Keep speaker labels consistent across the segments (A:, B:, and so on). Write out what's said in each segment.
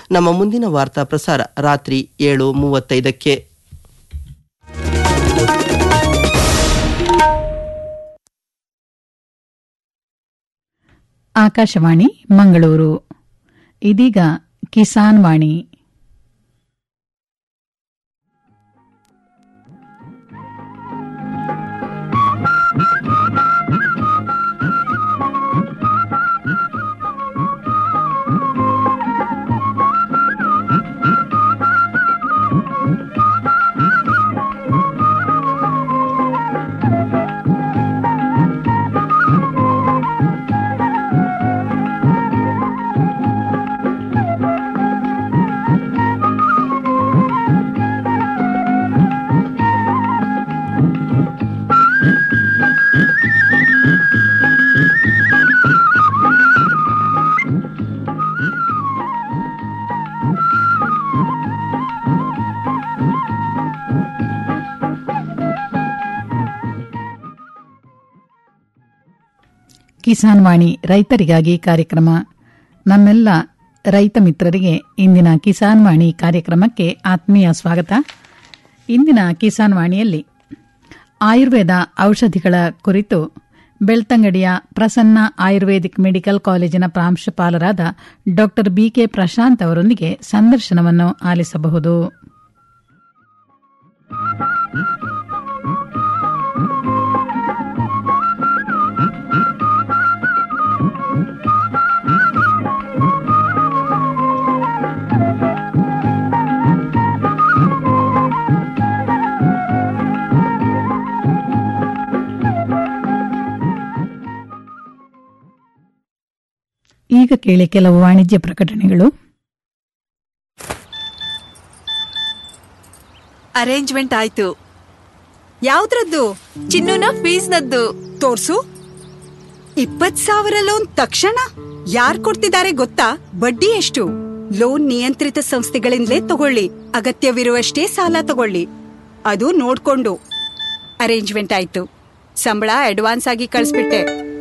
A: ನಮ್ಮ ಮುಂದಿನ ವಾರ್ತಾ ಪ್ರಸಾರ ರಾತ್ರಿ ಏಳು ಮೂವತ್ತೈದಕ್ಕೆ
B: ಆಕಾಶವಾಣಿ ಮಂಗಳೂರು ಇದೀಗ ಕಿಸಾನ್ ವಾಣಿ ಕಿಸಾನ್ ವಾಣಿ ರೈತರಿಗಾಗಿ ಕಾರ್ಯಕ್ರಮ ನಮ್ಮೆಲ್ಲ ರೈತ ಮಿತ್ರರಿಗೆ ಇಂದಿನ ಕಿಸಾನ್ ವಾಣಿ ಕಾರ್ಯಕ್ರಮಕ್ಕೆ ಆತ್ಮೀಯ ಸ್ವಾಗತ ಇಂದಿನ ಕಿಸಾನ್ ವಾಣಿಯಲ್ಲಿ ಆಯುರ್ವೇದ ಔಷಧಿಗಳ ಕುರಿತು ಬೆಳ್ತಂಗಡಿಯ ಪ್ರಸನ್ನ ಆಯುರ್ವೇದಿಕ್ ಮೆಡಿಕಲ್ ಕಾಲೇಜಿನ ಪ್ರಾಂಶುಪಾಲರಾದ ಡಾ ಬಿಕೆ ಪ್ರಶಾಂತ್ ಅವರೊಂದಿಗೆ ಸಂದರ್ಶನವನ್ನು ಆಲಿಸಬಹುದು ಈಗ ಕೇಳಿ ಕೆಲವು ವಾಣಿಜ್ಯ ಪ್ರಕಟಣೆಗಳು
C: ಅರೇಂಜ್ಮೆಂಟ್ ಆಯ್ತು ಯಾವ್ದ್ರದ್ದು ಚಿನ್ನುನ ಫೀಸ್ನದ್ದು ತೋರ್ಸು ಇಪ್ಪತ್ ಸಾವಿರ ಲೋನ್ ತಕ್ಷಣ ಯಾರ್ ಕೊಡ್ತಿದ್ದಾರೆ ಗೊತ್ತಾ ಬಡ್ಡಿ ಎಷ್ಟು ಲೋನ್ ನಿಯಂತ್ರಿತ ಸಂಸ್ಥೆಗಳಿಂದಲೇ ತಗೊಳ್ಳಿ ಅಗತ್ಯವಿರುವಷ್ಟೇ ಸಾಲ ತಗೊಳ್ಳಿ ಅದು ನೋಡ್ಕೊಂಡು ಅರೇಂಜ್ಮೆಂಟ್ ಆಯ್ತು ಸಂಬಳ ಅಡ್ವಾನ್ಸ್ ಆಗಿ ಕಳಿಸ್ಬಿಟ್ಟೆ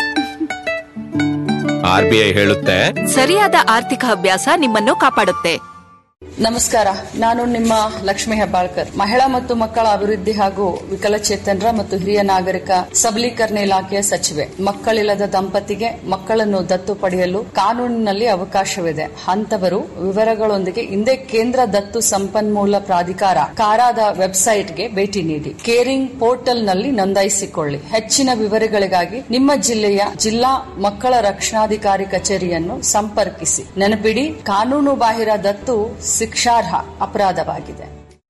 D: ಆರ್ ಬಿ ಐ ಹೇಳುತ್ತೆ
C: ಸರಿಯಾದ ಆರ್ಥಿಕ ಅಭ್ಯಾಸ ನಿಮ್ಮನ್ನು ಕಾಪಾಡುತ್ತೆ
E: ನಮಸ್ಕಾರ ನಾನು ನಿಮ್ಮ ಲಕ್ಷ್ಮಿ ಹೆಬ್ಬಾಳ್ಕರ್ ಮಹಿಳಾ ಮತ್ತು ಮಕ್ಕಳ ಅಭಿವೃದ್ಧಿ ಹಾಗೂ ವಿಕಲಚೇತನರ ಮತ್ತು ಹಿರಿಯ ನಾಗರಿಕ ಸಬಲೀಕರಣ ಇಲಾಖೆಯ ಸಚಿವೆ ಮಕ್ಕಳಿಲ್ಲದ ದಂಪತಿಗೆ ಮಕ್ಕಳನ್ನು ದತ್ತು ಪಡೆಯಲು ಕಾನೂನಿನಲ್ಲಿ ಅವಕಾಶವಿದೆ ಅಂತವರು ವಿವರಗಳೊಂದಿಗೆ ಹಿಂದೆ ಕೇಂದ್ರ ದತ್ತು ಸಂಪನ್ಮೂಲ ಪ್ರಾಧಿಕಾರ ಕಾರಾದ ವೆಬ್ಸೈಟ್ಗೆ ಭೇಟಿ ನೀಡಿ ಕೇರಿಂಗ್ ಪೋರ್ಟಲ್ನಲ್ಲಿ ನೋಂದಾಯಿಸಿಕೊಳ್ಳಿ ಹೆಚ್ಚಿನ ವಿವರಗಳಿಗಾಗಿ ನಿಮ್ಮ ಜಿಲ್ಲೆಯ ಜಿಲ್ಲಾ ಮಕ್ಕಳ ರಕ್ಷಣಾಧಿಕಾರಿ ಕಚೇರಿಯನ್ನು ಸಂಪರ್ಕಿಸಿ ನೆನಪಿಡಿ ಕಾನೂನು ಬಾಹಿರ ದತ್ತು ಶಿಕ್ಷಾರ್ಹ ಅಪರಾಧವಾಗಿದೆ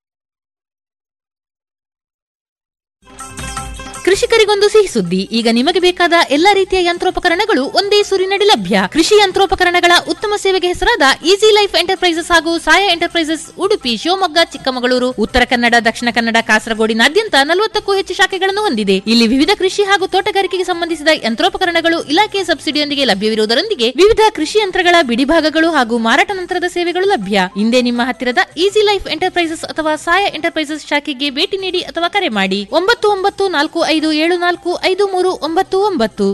F: ಕೃಷಿಕರಿಗೊಂದು ಸಿಹಿ ಸುದ್ದಿ ಈಗ ನಿಮಗೆ ಬೇಕಾದ ಎಲ್ಲಾ ರೀತಿಯ ಯಂತ್ರೋಪಕರಣಗಳು ಒಂದೇ ಸೂರಿನಡಿ ಲಭ್ಯ ಕೃಷಿ ಯಂತ್ರೋಪಕರಣಗಳ ಉತ್ತಮ ಸೇವೆಗೆ ಹೆಸರಾದ ಈಸಿ ಲೈಫ್ ಎಂಟರ್ಪ್ರೈಸಸ್ ಹಾಗೂ ಸಾಯ ಎಂಟರ್ಪ್ರೈಸಸ್ ಉಡುಪಿ ಶಿವಮೊಗ್ಗ ಚಿಕ್ಕಮಗಳೂರು ಉತ್ತರ ಕನ್ನಡ ದಕ್ಷಿಣ ಕನ್ನಡ ಕಾಸರಗೋಡಿನಾದ್ಯಂತ ನಲವತ್ತಕ್ಕೂ ಹೆಚ್ಚು ಶಾಖೆಗಳನ್ನು ಹೊಂದಿದೆ ಇಲ್ಲಿ ವಿವಿಧ ಕೃಷಿ ಹಾಗೂ ತೋಟಗಾರಿಕೆಗೆ ಸಂಬಂಧಿಸಿದ ಯಂತ್ರೋಪಕರಣಗಳು ಇಲಾಖೆಯ ಸಬ್ಸಿಡಿಯೊಂದಿಗೆ ಲಭ್ಯವಿರುವುದರೊಂದಿಗೆ ವಿವಿಧ ಕೃಷಿ ಯಂತ್ರಗಳ ಬಿಡಿಭಾಗಗಳು ಹಾಗೂ ಮಾರಾಟ ನಂತರದ ಸೇವೆಗಳು ಲಭ್ಯ ಹಿಂದೆ ನಿಮ್ಮ ಹತ್ತಿರದ ಈಸಿ ಲೈಫ್ ಎಂಟರ್ಪ್ರೈಸಸ್ ಅಥವಾ ಸಾಯ ಎಂಟರ್ಪ್ರೈಸಸ್ ಶಾಖೆಗೆ ಭೇಟಿ ನೀಡಿ ಅಥವಾ ಕರೆ ಮಾಡಿ ಒಂಬತ್ತು ಒಂಬತ್ತು ನಾಲ್ಕು ಐದು ಏಳು ನಾಲ್ಕು ಐದು ಮೂರು ಒಂಬತ್ತು ಒಂಬತ್ತು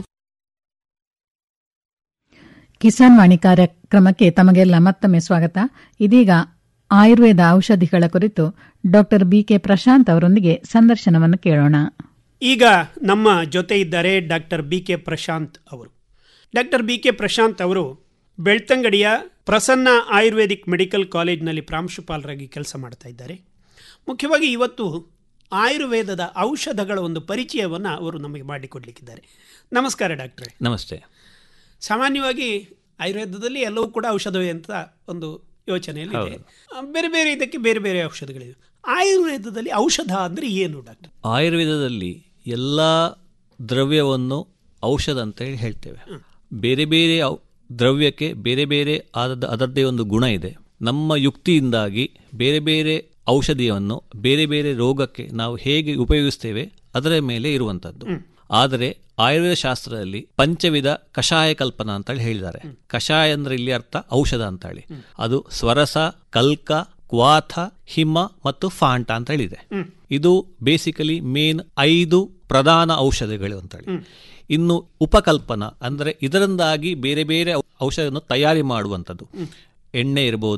B: ಕಿಸಾನ್ ವಾಣಿ ಕಾರ್ಯಕ್ರಮಕ್ಕೆ ತಮಗೆಲ್ಲ ಮತ್ತೊಮ್ಮೆ ಸ್ವಾಗತ ಇದೀಗ ಆಯುರ್ವೇದ ಔಷಧಿಗಳ ಕುರಿತು ಡಾಕ್ಟರ್ ಬಿಕೆ ಪ್ರಶಾಂತ್ ಅವರೊಂದಿಗೆ ಸಂದರ್ಶನವನ್ನು ಕೇಳೋಣ
G: ಈಗ ನಮ್ಮ ಜೊತೆ ಇದ್ದಾರೆ ಡಾಕ್ಟರ್ ಬಿ ಕೆ ಪ್ರಶಾಂತ್ ಅವರು ಡಾಕ್ಟರ್ ಬಿ ಕೆ ಪ್ರಶಾಂತ್ ಅವರು ಬೆಳ್ತಂಗಡಿಯ ಪ್ರಸನ್ನ ಆಯುರ್ವೇದಿಕ್ ಮೆಡಿಕಲ್ ಕಾಲೇಜ್ನಲ್ಲಿ ಪ್ರಾಂಶುಪಾಲರಾಗಿ ಕೆಲಸ ಮಾಡ್ತಾ ಇದ್ದಾರೆ ಮುಖ್ಯವಾಗಿ ಇವತ್ತು ಆಯುರ್ವೇದದ ಔಷಧಗಳ ಒಂದು ಪರಿಚಯವನ್ನು ಅವರು ನಮಗೆ ಮಾಡಿಕೊಡ್ಲಿಕ್ಕಿದ್ದಾರೆ ನಮಸ್ಕಾರ ಡಾಕ್ಟ್ರೆ
H: ನಮಸ್ತೆ
G: ಸಾಮಾನ್ಯವಾಗಿ ಆಯುರ್ವೇದದಲ್ಲಿ ಎಲ್ಲವೂ ಕೂಡ ಔಷಧವೇ ಅಂತ ಒಂದು ಯೋಚನೆಯಲ್ಲಿ ಇದೆ ಬೇರೆ ಬೇರೆ ಇದಕ್ಕೆ ಬೇರೆ ಬೇರೆ ಔಷಧಗಳಿವೆ ಆಯುರ್ವೇದದಲ್ಲಿ ಔಷಧ ಅಂದರೆ ಏನು ಡಾಕ್ಟರ್
H: ಆಯುರ್ವೇದದಲ್ಲಿ ಎಲ್ಲ ದ್ರವ್ಯವನ್ನು ಔಷಧ ಅಂತ ಹೇಳಿ ಹೇಳ್ತೇವೆ ಬೇರೆ ಬೇರೆ ಔ- ದ್ರವ್ಯಕ್ಕೆ ಬೇರೆ ಬೇರೆ ಆದ ಅದರದ್ದೇ ಒಂದು ಗುಣ ಇದೆ ನಮ್ಮ ಯುಕ್ತಿಯಿಂದಾಗಿ ಬೇರೆ ಬೇರೆ ಔಷಧಿಯನ್ನು ಬೇರೆ ಬೇರೆ ರೋಗಕ್ಕೆ ನಾವು ಹೇಗೆ ಉಪಯೋಗಿಸ್ತೇವೆ ಅದರ ಮೇಲೆ ಇರುವಂತದ್ದು ಆದರೆ ಆಯುರ್ವೇದ ಶಾಸ್ತ್ರದಲ್ಲಿ ಪಂಚವಿಧ ಕಷಾಯ ಕಲ್ಪನಾ ಅಂತ ಹೇಳಿ ಹೇಳಿದ್ದಾರೆ ಕಷಾಯ ಅಂದ್ರೆ ಇಲ್ಲಿ ಅರ್ಥ ಔಷಧ ಅಂತ ಹೇಳಿ ಅದು ಸ್ವರಸ ಕಲ್ಕ ಕ್ವಾಥ ಹಿಮ ಮತ್ತು ಫಾಂಟ ಅಂತ ಹೇಳಿದೆ ಇದು ಬೇಸಿಕಲಿ ಮೇನ್ ಐದು ಪ್ರಧಾನ ಔಷಧಿಗಳು ಅಂತ ಹೇಳಿ ಇನ್ನು ಉಪಕಲ್ಪನ ಅಂದ್ರೆ ಇದರಿಂದಾಗಿ ಬೇರೆ ಬೇರೆ ಔ- ಔಷಧವನ್ನು ತಯಾರಿ ಮಾಡುವಂಥದ್ದು ಎಣ್ಣೆ ಇರಬಹುದು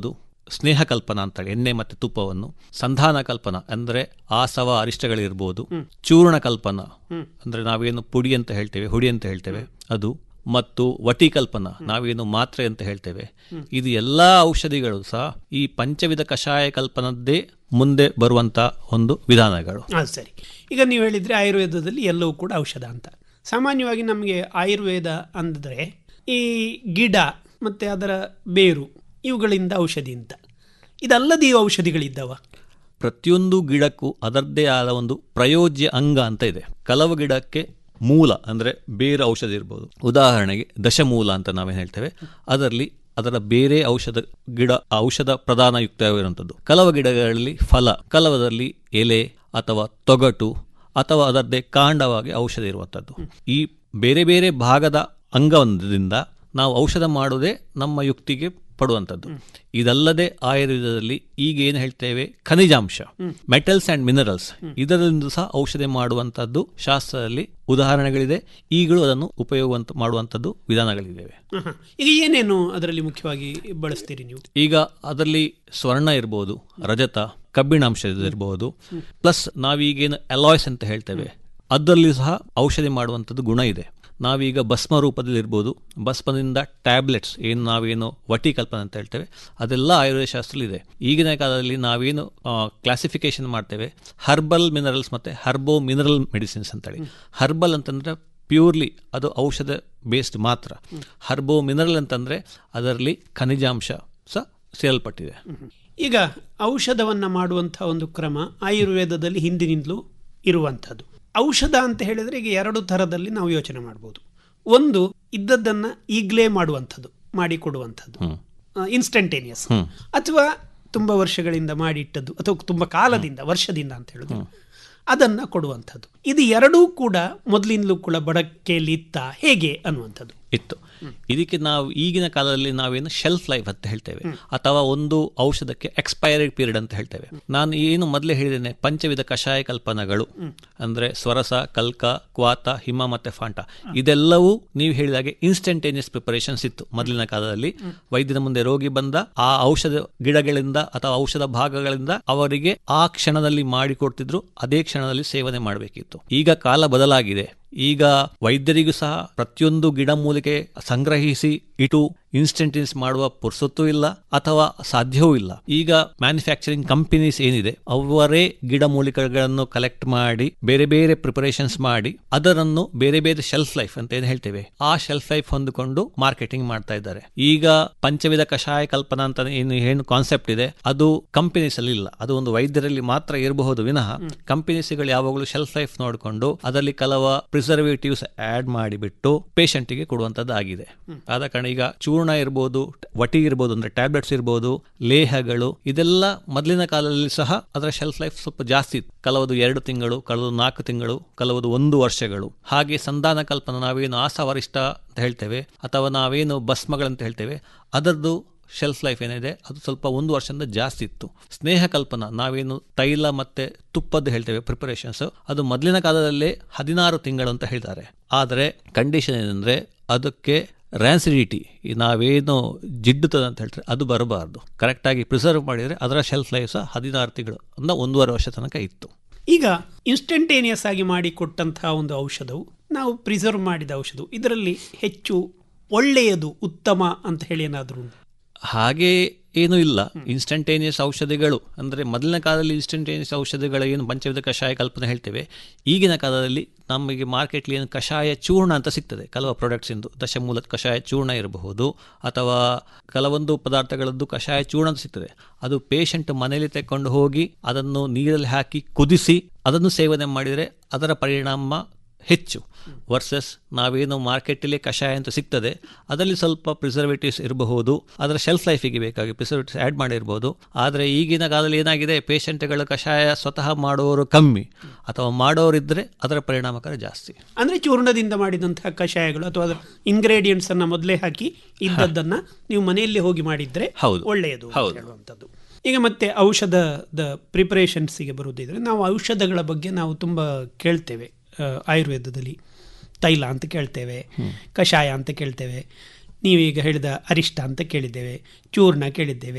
H: ಸ್ನೇಹ ಕಲ್ಪನಾ ಅಂತೇಳಿ ಎಣ್ಣೆ ಮತ್ತು ತುಪ್ಪವನ್ನು ಸಂಧಾನ ಕಲ್ಪನಾ ಅಂದರೆ ಆಸವ ಅರಿಷ್ಟಗಳಿರ್ಬೋದು ಚೂರ್ಣ ಕಲ್ಪನಾ ಅಂದರೆ ನಾವೇನು ಪುಡಿ ಅಂತ ಹೇಳ್ತೇವೆ ಹುಡಿ ಅಂತ ಹೇಳ್ತೇವೆ ಅದು ಮತ್ತು ವಟಿ ಕಲ್ಪನಾ ನಾವೇನು ಮಾತ್ರೆ ಅಂತ ಹೇಳ್ತೇವೆ ಇದು ಎಲ್ಲ ಔಷಧಿಗಳು ಸಹ ಈ ಪಂಚವಿಧ ಕಷಾಯ ಕಲ್ಪನದ್ದೇ ಮುಂದೆ ಬರುವಂತ ಒಂದು ವಿಧಾನಗಳು
G: ಹಾಂ ಸರಿ ಈಗ ನೀವು ಹೇಳಿದರೆ ಆಯುರ್ವೇದದಲ್ಲಿ ಎಲ್ಲವೂ ಕೂಡ ಔಷಧ ಅಂತ ಸಾಮಾನ್ಯವಾಗಿ ನಮಗೆ ಆಯುರ್ವೇದ ಅಂದರೆ ಈ ಗಿಡ ಮತ್ತು ಅದರ ಬೇರು ಇವುಗಳಿಂದ ಔಷಧಿ ಅಂತ ಇದಲ್ಲದೆ ಈ ಔಷಧಿಗಳಿದ್ದಾವ
H: ಪ್ರತಿಯೊಂದು ಗಿಡಕ್ಕೂ ಅದರದ್ದೇ ಆದ ಒಂದು ಪ್ರಯೋಜ್ಯ ಅಂಗ ಅಂತ ಇದೆ ಕೆಲವು ಗಿಡಕ್ಕೆ ಮೂಲ ಅಂದರೆ ಬೇರೆ ಔಷಧ ಇರ್ಬೋದು ಉದಾಹರಣೆಗೆ ದಶಮೂಲ ಅಂತ ನಾವೇನು ಹೇಳ್ತೇವೆ ಅದರಲ್ಲಿ ಅದರ ಬೇರೆ ಔಷಧ ಗಿಡ ಔಷಧ ಪ್ರಧಾನಯುಕ್ತವಾಗಿರುವಂಥದ್ದು ಕೆಲವು ಗಿಡಗಳಲ್ಲಿ ಫಲ ಕೆಲವದಲ್ಲಿ ಎಲೆ ಅಥವಾ ತೊಗಟು ಅಥವಾ ಅದರದ್ದೇ ಕಾಂಡವಾಗಿ ಔಷಧ ಇರುವಂಥದ್ದು ಈ ಬೇರೆ ಬೇರೆ ಭಾಗದ ಅಂಗದಿಂದ ನಾವು ಔಷಧ ಮಾಡುವುದೇ ನಮ್ಮ ಯುಕ್ತಿಗೆ ಪಡುವಂಥದ್ದು ಇದಲ್ಲದೆ ಆಯುರ್ವೇದದಲ್ಲಿ ಈಗ ಏನು ಹೇಳ್ತೇವೆ ಖನಿಜಾಂಶ ಮೆಟಲ್ಸ್ ಅಂಡ್ ಮಿನರಲ್ಸ್ ಇದರಿಂದ ಸಹ ಔಷಧಿ ಮಾಡುವಂಥದ್ದು ಶಾಸ್ತ್ರದಲ್ಲಿ ಉದಾಹರಣೆಗಳಿದೆ ಈಗಲೂ ಅದನ್ನು ಉಪಯೋಗ ಮಾಡುವಂಥದ್ದು ವಿಧಾನಗಳಿವೆ
G: ಆಹಾ. ಈಗ ಏನೇನು ಅದರಲ್ಲಿ ಮುಖ್ಯವಾಗಿ ಬಳಸ್ತೀರಿ ನೀವು
H: ಈಗ ಅದರಲ್ಲಿ ಸ್ವರ್ಣ ಇರ್ಬೋದು ರಜತ ಕಬ್ಬಿಣಾಂಶ ಇರಬಹುದು ಪ್ಲಸ್ ನಾವೀಗೇನು ಅಲಾಯ್ಸ್ ಅಂತ ಹೇಳ್ತೇವೆ ಅದರಲ್ಲಿ ಸಹ ಔಷಧಿ ಮಾಡುವಂಥದ್ದು ಗುಣ ಇದೆ ನಾವೀಗ ಭಸ್ಮ ರೂಪದಲ್ಲಿ ಇರ್ಬೋದು ಭಸ್ಮದಿಂದ ಟ್ಯಾಬ್ಲೆಟ್ಸ್ ಏನು ನಾವೇನು ವಟಿ ಕಲ್ಪನೆ ಅಂತ ಹೇಳ್ತೇವೆ ಅದೆಲ್ಲ ಆಯುರ್ವೇದ ಶಾಸ್ತ್ರದಲ್ಲಿ ಇದೆ ಈಗಿನ ಕಾಲದಲ್ಲಿ ನಾವೇನು ಕ್ಲಾಸಿಫಿಕೇಶನ್ ಮಾಡ್ತೇವೆ ಹರ್ಬಲ್ ಮಿನರಲ್ಸ್ ಮತ್ತು ಹರ್ಬೋ ಮಿನರಲ್ ಮೆಡಿಸಿನ್ಸ್ ಅಂತೇಳಿ ಹರ್ಬಲ್ ಅಂತಂದ್ರೆ ಪ್ಯೂರ್ಲಿ ಅದು ಔಷಧ ಬೇಸ್ಡ್ ಮಾತ್ರ ಹರ್ಬೋ ಮಿನರಲ್ ಅಂತಂದರೆ ಅದರಲ್ಲಿ ಖನಿಜಾಂಶ ಸಹ ಸೇರಲ್ಪಟ್ಟಿದೆ
G: ಈಗ ಔಷಧವನ್ನು ಮಾಡುವಂಥ ಒಂದು ಕ್ರಮ ಆಯುರ್ವೇದದಲ್ಲಿ ಹಿಂದಿನಿಂದಲೂ ಇರುವಂಥದ್ದು ಔಷಧ ಅಂತ ಹೇಳಿದರೆ ಈಗ ಎರಡು ಥರದಲ್ಲಿ ನಾವು ಯೋಚನೆ ಮಾಡ್ಬೋದು ಒಂದು ಇದ್ದದ್ದನ್ನು ಈಗಲೇ ಮಾಡುವಂಥದ್ದು ಮಾಡಿಕೊಡುವಂಥದ್ದು ಇನ್ಸ್ಟಂಟೇನಿಯಸ್ ಅಥವಾ ತುಂಬ ವರ್ಷಗಳಿಂದ ಮಾಡಿಟ್ಟದ್ದು ಅಥವಾ ತುಂಬ ಕಾಲದಿಂದ ವರ್ಷದಿಂದ ಅಂತ ಹೇಳೋದು ಅದನ್ನು ಕೊಡುವಂಥದ್ದು ಇದು ಎರಡೂ ಕೂಡ ಮೊದಲಿಂದಲೂ ಕೂಡ ಬಳಕೆಯಲ್ಲಿ ಇತ್ತ ಹೇಗೆ ಅನ್ನುವಂಥದ್ದು
H: ಇತ್ತು ಇದಕ್ಕೆ ನಾವು ಈಗಿನ ಕಾಲದಲ್ಲಿ ನಾವೇನು ಶೆಲ್ಫ್ ಲೈಫ್ ಅಂತ ಹೇಳ್ತೇವೆ ಅಥವಾ ಒಂದು ಔಷಧಕ್ಕೆ ಎಕ್ಸ್ಪೈರಿ ಪೀರಿಯಡ್ ಅಂತ ಹೇಳ್ತೇವೆ ನಾನು ಏನು ಮೊದಲೇ ಹೇಳಿದ್ದೇನೆ ಪಂಚವಿಧ ಕಷಾಯ ಕಲ್ಪನಗಳು ಅಂದ್ರೆ ಸ್ವರಸ ಕಲ್ಕ ಕ್ವಾತ ಹಿಮ ಮತ್ತೆ ಫಾಂಟ ಇದೆಲ್ಲವೂ ನೀವು ಹೇಳಿದಾಗೆ ಇನ್ಸ್ಟಂಟೇನಿಯಸ್ ಪ್ರಿಪರೇಷನ್ಸ್ ಇತ್ತು ಮೊದಲಿನ ಕಾಲದಲ್ಲಿ ವೈದ್ಯನ ಮುಂದೆ ರೋಗಿ ಬಂದ ಆ ಔಷಧ ಗಿಡಗಳಿಂದ ಅಥವಾ ಔಷಧ ಭಾಗಗಳಿಂದ ಅವರಿಗೆ ಆ ಕ್ಷಣದಲ್ಲಿ ಮಾಡಿಕೊಡ್ತಿದ್ರು ಅದೇ ಕ್ಷಣದಲ್ಲಿ ಸೇವನೆ ಮಾಡಬೇಕಿತ್ತು ಈಗ ಕಾಲ ಬದಲಾಗಿದೆ ಈಗ ವೈದ್ಯರಿಗೂ ಸಹ ಪ್ರತಿಯೊಂದು ಗಿಡಮೂಲಿಕೆ ಸಂಗ್ರಹಿಸಿ ಇಟ್ಟು ಇನ್ಸ್ಟಂಟೇನಿಯಸ್ ಮಾಡುವ ಪುರ್ಸೊತ್ತೂ ಇಲ್ಲ ಅಥವಾ ಸಾಧ್ಯವೂ ಇಲ್ಲ ಈಗ ಮ್ಯಾನುಫ್ಯಾಕ್ಚರಿಂಗ್ ಕಂಪನೀಸ್ ಏನಿದೆ ಅವರೇ ಗಿಡಮೂಲಿಕೆಗಳನ್ನು ಕಲೆಕ್ಟ್ ಮಾಡಿ ಬೇರೆ ಬೇರೆ ಪ್ರಿಪರೇಷನ್ಸ್ ಮಾಡಿ ಅದರನ್ನು ಬೇರೆ ಬೇರೆ ಶೆಲ್ಫ್ ಲೈಫ್ ಅಂತ ಏನು ಹೇಳ್ತೇವೆ ಆ ಶೆಲ್ಫ್ ಲೈಫ್ ಹೊಂದಿಕೊಂಡು ಮಾರ್ಕೆಟಿಂಗ್ ಮಾಡ್ತಾ ಇದ್ದಾರೆ ಈಗ ಪಂಚವಿಧ ಕಷಾಯ ಕಲ್ಪನಾ ಅಂತ ಏನು ಏನು ಕಾನ್ಸೆಪ್ಟ್ ಇದೆ ಅದು ಕಂಪನೀಸ್ ಅಲ್ಲಿ ಇಲ್ಲ ಅದು ಒಂದು ವೈದ್ಯರಲ್ಲಿ ಮಾತ್ರ ಇರಬಹುದು ವಿನಃ ಕಂಪನೀಸ್ಗಳು ಯಾವಾಗಲೂ ಶೆಲ್ಫ್ ಲೈಫ್ ನೋಡಿಕೊಂಡು ಅದರಲ್ಲಿ ಕೆಲವು ಪ್ರಿಸರ್ವೇಟಿವ್ಸ್ ಆಡ್ ಮಾಡಿಬಿಟ್ಟು ಪೇಷಂಟಿಗೆ ಕೊಡುವಂತದ್ದಾಗಿದೆ ಆದ ಕಾರಣ ಈಗ ಚೂರ್ಣ ಇರ್ಬೋದು ವಟಿ ಇರ್ಬೋದು ಅಂದ್ರೆ ಟ್ಯಾಬ್ಲೆಟ್ಸ್ ಇರ್ಬೋದು ಲೇಹಗಳು ಇದೆಲ್ಲ ಮೊದಲಿನ ಕಾಲದಲ್ಲಿ ಸಹ ಅದರ ಶೆಲ್ಫ್ ಲೈಫ್ ಸ್ವಲ್ಪ ಜಾಸ್ತಿ ಇತ್ತು ಕೆಲವದು ಎರಡು ತಿಂಗಳು ಕೆಲವು ನಾಲ್ಕು ತಿಂಗಳು ಕೆಲವದು ಒಂದು ವರ್ಷಗಳು ಹಾಗೆ ಸಂಧಾನ ಕಲ್ಪನಾ ನಾವೇನು ಆಸವರಿಷ್ಠ ಅಂತ ಹೇಳ್ತೇವೆ ಅಥವಾ ನಾವೇನು ಭಸ್ಮಗಳಂತ ಹೇಳ್ತೇವೆ ಅದರದ್ದು ಶೆಲ್ಫ್ ಲೈಫ್ ಏನಿದೆ ಅದು ಸ್ವಲ್ಪ ಒಂದು ವರ್ಷದಿಂದ ಜಾಸ್ತಿ ಇತ್ತು ಸ್ನೇಹ ಕಲ್ಪನಾ ನಾವೇನು ತೈಲ ಮತ್ತೆ ತುಪ್ಪದ್ದು ಹೇಳ್ತೇವೆ ಪ್ರಿಪರೇಷನ್ಸ್ ಅದು ಮೊದಲಿನ ಕಾಲದಲ್ಲೇ ಹದಿನಾರು ತಿಂಗಳು ಅಂತ ಹೇಳ್ತಾರೆ ಆದರೆ ಕಂಡೀಷನ್ ಏನಂದ್ರೆ ಅದಕ್ಕೆ ರ್ಯಾನ್ಸಿಡಿಟಿ ನಾವೇನು ಜಿಡ್ಡುತ್ತದೆ ಅಂತ ಹೇಳ್ತಾರೆ ಅದು ಬರಬಾರ್ದು ಕರೆಕ್ಟಾಗಿ ಪ್ರಿಸರ್ವ್ ಮಾಡಿದರೆ ಅದರ ಶೆಲ್ಫ್ ಲೈಫ್ ಸಹ ಹದಿನಾರು ತಿಂಗಳು ಅಂದ್ರೆ ಒಂದೂವರೆ ವರ್ಷ ತನಕ ಇತ್ತು
G: ಈಗ ಇನ್ಸ್ಟಂಟೇನಿಯಸ್ ಆಗಿ ಮಾಡಿಕೊಟ್ಟಂತಹ ಒಂದು ಔಷಧವು ನಾವು ಪ್ರಿಸರ್ವ್ ಮಾಡಿದ ಔಷಧವು ಇದರಲ್ಲಿ ಹೆಚ್ಚು ಒಳ್ಳೆಯದು ಉತ್ತಮ ಅಂತ ಹೇಳಿ ಏನಾದರೂ ಉಂಟಾ?
H: ಹಾಗೆ ಏನೂ ಇಲ್ಲ ಇನ್ಸ್ಟಂಟೇನಿಯಸ್ ಔಷಧಿಗಳು ಅಂದರೆ ಮೊದಲಿನ ಕಾಲದಲ್ಲಿ ಇನ್ಸ್ಟಂಟೇನಿಯಸ್ ಔಷಧಿಗಳು ಏನು ಪಂಚವಿಧ ಕಷಾಯ ಕಲ್ಪನೆ ಹೇಳ್ತೇವೆ ಈಗಿನ ಕಾಲದಲ್ಲಿ ನಮಗೆ ಮಾರ್ಕೆಟ್ಲಿ ಏನು ಕಷಾಯ ಚೂರ್ಣ ಅಂತ ಸಿಗ್ತದೆ ಕೆಲವು ಪ್ರಾಡಕ್ಟ್ಸ್ ಇಂದು ದಶಮೂಲದ ಕಷಾಯ ಚೂರ್ಣ ಇರಬಹುದು ಅಥವಾ ಕೆಲವೊಂದು ಪದಾರ್ಥಗಳದ್ದು ಕಷಾಯ ಚೂರ್ಣ ಅಂತ ಸಿಗ್ತದೆ ಅದು ಪೇಷಂಟ್ ಮನೆಯಲ್ಲಿ ತೆಕ್ಕೊಂಡು ಹೋಗಿ ಅದನ್ನು ನೀರಲ್ಲಿ ಹಾಕಿ ಕುದಿಸಿ ಅದನ್ನು ಸೇವನೆ ಮಾಡಿದರೆ ಅದರ ಪರಿಣಾಮ ಹೆಚ್ಚು ವರ್ಸಸ್ ನಾವೇನು ಮಾರ್ಕೆಟಲ್ಲಿ ಕಷಾಯ ಅಂತ ಸಿಗ್ತದೆ ಅದರಲ್ಲಿ ಸ್ವಲ್ಪ ಪ್ರಿಸರ್ವೇಟಿವ್ಸ್ ಇರಬಹುದು ಅದರ ಶೆಲ್ಫ್ ಲೈಫಿಗೆ ಬೇಕಾಗಿ ಪ್ರಿಸರ್ವೇಟಿವ್ಸ್ ಆ್ಯಡ್ ಮಾಡಿರ್ಬೋದು ಆದರೆ ಈಗಿನ ಕಾಲದಲ್ಲಿ ಏನಾಗಿದೆ ಪೇಷಂಟ್ಗಳು ಕಷಾಯ ಸ್ವತಃ ಮಾಡೋರು ಕಮ್ಮಿ ಅಥವಾ ಮಾಡೋರಿದ್ದರೆ ಅದರ ಪರಿಣಾಮಕಾರಿ ಜಾಸ್ತಿ
G: ಅಂದ್ರೆ ಚೂರ್ಣದಿಂದ ಮಾಡಿದಂತಹ ಕಷಾಯಗಳು ಅಥವಾ ಅದರ ಇಂಗ್ರೀಡಿಯೆಂಟ್ಸ್ ಅನ್ನ ಮೊದಲೇ ಹಾಕಿ ಇದ್ದದ್ದನ್ನ ನೀವು ಮನೆಯಲ್ಲಿ ಹೋಗಿ ಮಾಡಿದ್ರೆ
H: ಹೌದು.
G: ಒಳ್ಳೆಯದು ಅಂತ
H: ಹೌದು.
G: ಹೇಳುವಂಥದ್ದು ಈಗ ಮತ್ತೆ ಔಷಧದ ಪ್ರಿಪರೇಷನ್ಸಿಗೆ ಬರುವುದಿದ್ರೆ ನಾವು ಔಷಧಗಳ ಬಗ್ಗೆ ನಾವು ತುಂಬ ಕೇಳ್ತೇವೆ ಆ, ಆಯುರ್ವೇದದಲ್ಲಿ ತೈಲ ಅಂತ ಕೇಳ್ತೇವೆ ಕಷಾಯ ಅಂತ ಕೇಳ್ತೇವೆ ನೀವೀಗ ಹೇಳಿದ ಅರಿಷ್ಟ ಅಂತ ಕೇಳಿದ್ದೇವೆ ಚೂರ್ಣ ಕೇಳಿದ್ದೇವೆ